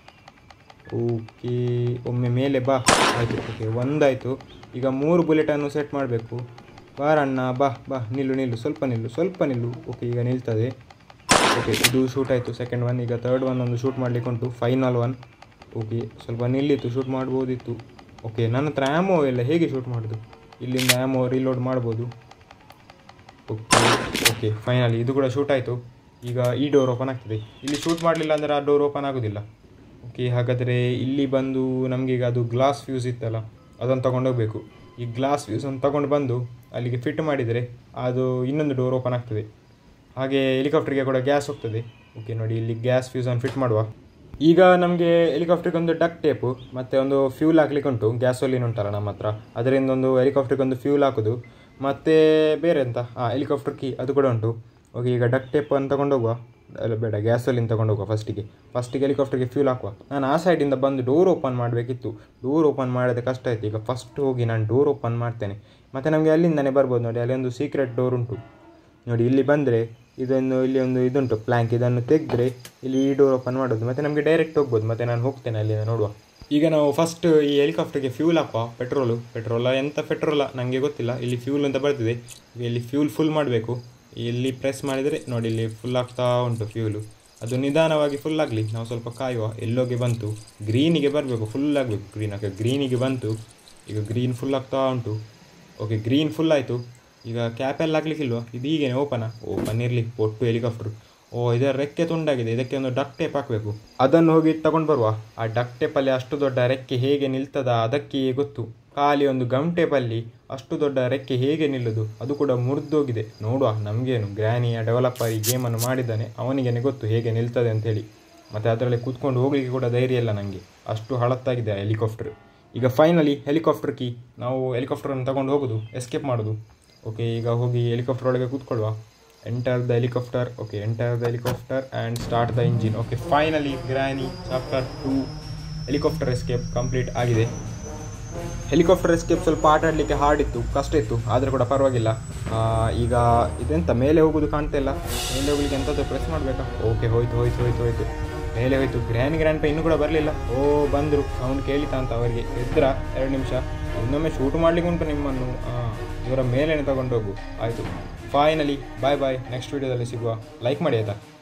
ಓಕೆ ಒಮ್ಮೆ ಮೇಲೆ ಬಾ ಆಯಿತು ಓಕೆ ಒಂದಾಯಿತು ಈಗ ಮೂರು ಬುಲೆಟನ್ನು ಸೆಟ್ ಮಾಡಬೇಕು ಬಾರಣ್ಣ ಬಾ ಬಾ ನಿಲ್ಲು ನಿಲ್ಲು ಸ್ವಲ್ಪ ನಿಲ್ಲು ಸ್ವಲ್ಪ ನಿಲ್ಲು ಓಕೆ ಈಗ ನಿಲ್ತದೆ ಓಕೆ ಇದು ಶೂಟ್ ಆಯಿತು ಸೆಕೆಂಡ್ ಒನ್ ಈಗ ತರ್ಡ್ ಒನ್ ಒಂದು ಶೂಟ್ ಮಾಡಲಿಕ್ಕೆ ಉಂಟು ಫೈನಲ್ ಒನ್ ಓಕೆ ಸ್ವಲ್ಪ ನಿಲ್ಲಿತ್ತು ಶೂಟ್ ಮಾಡ್ಬೋದಿತ್ತು ಓಕೆ ನನ್ನ ಹತ್ರ ಆ್ಯಮೋ ಎಲ್ಲ ಹೇಗೆ ಶೂಟ್ ಮಾಡೋದು ಇಲ್ಲಿಂದ ಆ್ಯಮೋ ರೀಲೋಡ್ ಮಾಡ್ಬೋದು ಓಕೆ ಓಕೆ ಫೈನಲಿ ಇದು ಕೂಡ ಶೂಟ್ ಆಯಿತು ಈಗ ಈ ಡೋರ್ ಓಪನ್ ಆಗ್ತದೆ ಇಲ್ಲಿ ಶೂಟ್ ಮಾಡಲಿಲ್ಲ ಅಂದರೆ ಆ ಡೋರ್ ಓಪನ್ ಆಗೋದಿಲ್ಲ ಓಕೆ ಹಾಗಾದರೆ ಇಲ್ಲಿ ಬಂದು ನಮಗೆ ಈಗ ಅದು ಗ್ಲಾಸ್ ಫ್ಯೂಸ್ ಇತ್ತಲ್ಲ ಅದನ್ನು ತೊಗೊಂಡೋಗ್ಬೇಕು ಈ ಗ್ಲಾಸ್ ಫ್ಯೂಸನ್ನು ತೊಗೊಂಡು ಬಂದು ಅಲ್ಲಿಗೆ ಫಿಟ್ ಮಾಡಿದರೆ ಅದು ಇನ್ನೊಂದು ಡೋರ್ ಓಪನ್ ಆಗ್ತದೆ ಹಾಗೆ ಹೆಲಿಕಾಪ್ಟರ್ಗೆ ಕೂಡ ಗ್ಯಾಸ್ ಹೋಗ್ತದೆ ಓಕೆ ನೋಡಿ ಇಲ್ಲಿ ಗ್ಯಾಸ್ ಫ್ಯೂಸನ್ನು ಫಿಟ್ ಮಾಡುವ ಈಗ ನಮಗೆ ಹೆಲಿಕಾಪ್ಟರ್ಗೆ ಒಂದು ಡಕ್ ಟೇಪು ಮತ್ತು ಒಂದು ಫ್ಯೂಲ್ ಹಾಕ್ಲಿಕ್ಕೆ ಉಂಟು ಗ್ಯಾಸೋಲಿನ್ ಉಂಟಲ್ಲ ನಮ್ಮ ಹತ್ರ ಅದರಿಂದ ಒಂದು ಹೆಲಿಕಾಪ್ಟರ್ಗೆ ಒಂದು ಫ್ಯೂಲ್ ಹಾಕೋದು ಮತ್ತು ಬೇರೆ ಎಂತ ಹಾಂ ಹೆಲಿಕಾಪ್ಟರ್ ಕೀ ಅದು ಕೂಡ ಉಂಟು ಓಕೆ ಈಗ ಡಕ್ ಟೇಪನ್ನು ತಗೊಂಡು ಹೋಗುವ ಅಲ್ಲ ಬೇಡ ಗ್ಯಾಸೋಲಿನ್ ತಗೊಂಡು ಹೋಗುವ ಫಸ್ಟಿಗೆ ಫಸ್ಟಿಗೆ ಹೆಲಿಕಾಪ್ಟರ್ಗೆ ಫ್ಯೂಲ್ ಹಾಕುವ ನಾನು ಆ ಸೈಡಿಂದ ಬಂದು ಡೋರ್ ಓಪನ್ ಮಾಡಬೇಕಿತ್ತು ಡೋರ್ ಓಪನ್ ಮಾಡೋದು ಕಷ್ಟ ಆಯಿತು ಈಗ ಫಸ್ಟ್ ಹೋಗಿ ನಾನು ಡೋರ್ ಓಪನ್ ಮಾಡ್ತೇನೆ ಮತ್ತು ನಮಗೆ ಅಲ್ಲಿಂದನೇ ಬರ್ಬೋದು ನೋಡಿ ಅಲ್ಲಿ ಒಂದು ಸೀಕ್ರೆಟ್ ಡೋರ್ ಉಂಟು ನೋಡಿ ಇಲ್ಲಿ ಬಂದರೆ ಇದನ್ನು ಇಲ್ಲಿ ಒಂದು ಇದುಂಟು ಪ್ಲ್ಯಾಂಕ್ ಇದನ್ನು ತೆಗೆದ್ರೆ ಇಲ್ಲಿ ಈ ಡೋರ್ ಓಪನ್ ಮಾಡೋದು ಮತ್ತು ನಮಗೆ ಡೈರೆಕ್ಟ್ ಹೋಗ್ಬೋದು ಮತ್ತು ನಾನು ಹೋಗ್ತೇನೆ ಅಲ್ಲಿಂದ ನೋಡುವ ಈಗ ನಾವು ಫಸ್ಟ್ ಈ ಹೆಲಿಕಾಪ್ಟರ್ಗೆ ಫ್ಯೂಲ್ ಹಾಕುವ ಪೆಟ್ರೋಲು ಪೆಟ್ರೋಲ ಎಂಥ ಪೆಟ್ರೋಲ ನನಗೆ ಗೊತ್ತಿಲ್ಲ ಇಲ್ಲಿ ಫ್ಯೂಲ್ ಅಂತ ಬರ್ತಿದೆ ಈಗ ಇಲ್ಲಿ ಫ್ಯೂಲ್ ಫುಲ್ ಮಾಡಬೇಕು ಇಲ್ಲಿ ಪ್ರೆಸ್ ಮಾಡಿದರೆ ನೋಡಿ ಇಲ್ಲಿ ಫುಲ್ ಆಗ್ತಾ ಉಂಟು ಫ್ಯೂಲು ಅದು ನಿಧಾನವಾಗಿ ಫುಲ್ ಆಗಲಿ ನಾವು ಸ್ವಲ್ಪ ಕಾಯುವ ಎಲ್ಲೋಗೆ ಬಂತು ಗ್ರೀನಿಗೆ ಬರಬೇಕು ಫುಲ್ ಆಗಬೇಕು ಗ್ರೀನ್ ಓಕೆ ಗ್ರೀನಿಗೆ ಬಂತು ಈಗ ಗ್ರೀನ್ ಫುಲ್ ಆಗ್ತಾ ಉಂಟು ಓಕೆ ಗ್ರೀನ್ ಫುಲ್ ಆಯಿತು ಈಗ ಕ್ಯಾಪೆಲ್ಲ ಹಾಕ್ಲಿಕ್ಕಿಲ್ವಾ ಇದು ಹೀಗೇನೆ ಓಪನಾ ಓಪನ್ ಇರಲಿ ಒಟ್ಟು ಹೆಲಿಕಾಪ್ಟರ್ ಓ ಇದರ ರೆಕ್ಕೆ ತುಂಡಾಗಿದೆ ಇದಕ್ಕೆ ಒಂದು ಡಕ್ ಟೇಪ್ ಹಾಕಬೇಕು ಅದನ್ನು ಹೋಗಿ ತಗೊಂಡು ಬರುವ ಆ ಡಕ್ ಟೇಪಲ್ಲಿ ಅಷ್ಟು ದೊಡ್ಡ ರೆಕ್ಕೆ ಹೇಗೆ ನಿಲ್ತದ ಅದಕ್ಕೆ ಗೊತ್ತು ಖಾಲಿ ಒಂದು ಗಮ್ ಟೇಪಲ್ಲಿ ಅಷ್ಟು ದೊಡ್ಡ ರೆಕ್ಕೆ ಹೇಗೆ ನಿಲ್ಲುದು ಅದು ಕೂಡ ಮುರಿದೋಗಿದೆ ನೋಡುವ ನಮಗೇನು ಗ್ರ್ಯಾನಿಯ ಡೆವಲಪರ್ ಈ ಗೇಮನ್ನು ಮಾಡಿದ್ದಾನೆ ಅವನಿಗೇನೆ ಗೊತ್ತು ಹೇಗೆ ನಿಲ್ತದೆ ಅಂತೇಳಿ ಮತ್ತು ಅದರಲ್ಲಿ ಕೂತ್ಕೊಂಡು ಹೋಗಲಿಕ್ಕೆ ಕೂಡ ಧೈರ್ಯ ಇಲ್ಲ ನನಗೆ ಅಷ್ಟು ಹಳತ್ತಾಗಿದೆ ಆ ಹೆಲಿಕಾಪ್ಟರ್ ಈಗ ಫೈನಲಿ ಹೆಲಿಕಾಪ್ಟರ್ ಕೀ ನಾವು ಹೆಲಿಕಾಪ್ಟರನ್ನು ತಗೊಂಡು ಹೋಗೋದು ಎಸ್ಕೇಪ್ ಮಾಡೋದು ಓಕೆ ಈಗ ಹೋಗಿ ಹೆಲಿಕಾಪ್ಟರ್ ಒಳಗೆ ಕೂತ್ಕೊಳ್ಳುವ enter the helicopter okay enter the helicopter and start the engine okay finally Granny chapter two helicopter escape complete ಆಗಿದೆ ಹೆಲಿಕಾಪ್ಟರ್ ಎಸ್ಕೇಪ್ ಸ್ವಲ್ಪ ಆಟ ಆಡಲಿಕ್ಕೆ ಹಾರ್ಡ್ ಇತ್ತು ಕಷ್ಟ ಇತ್ತು ಆದರೆ ಕೂಡ ಪರವಾಗಿಲ್ಲ ಆ, ಈಗ ಇದೆಂತ ಮೇಲೆ ಹೋಗೋದು ಕಾಣ್ತಾ ಇಲ್ಲ ಮೇಲೆ ಹೋಗ್ಲಿಕ್ಕೆ ಎಂಥದ್ದು ಪ್ರೆಸ್ ಮಾಡಬೇಕಾ ಓಕೆ ಹೋಯ್ತು ಹೋಯ್ತು ಹೋಯ್ತು ಹೋಯ್ತು ಮೇಲೆ ಹೋಯ್ತು ಗ್ರ್ಯಾನ್ ಗ್ರ್ಯಾಂಡ್ ಪೈ ಇನ್ನೂ ಕೂಡ ಬರಲಿಲ್ಲ ಓ ಬಂದರು ಅವನು ಕೇಳಿತಾ ಅಂತ ಅವರಿಗೆ ಎದ್ರ ಎರಡು ನಿಮಿಷ ಇನ್ನೊಮ್ಮೆ ಶೂಟ್ ಮಾಡ್ಲಿಕ್ಕೆ ಉಂಟು ನಿಮ್ಮನ್ನು ಆ, ಇವರ ಮೇಲೇನೆ ತಗೊಂಡು ಹೋಗು ಆಯಿತು ಫೈನಲಿ ಬಾಯ್ ಬಾಯ್ ನೆಕ್ಸ್ಟ್ ವೀಡಿಯೋದಲ್ಲಿ ಸಿಗುವ ಲೈಕ್ ಮಾಡಿ ಆಯಿತಾ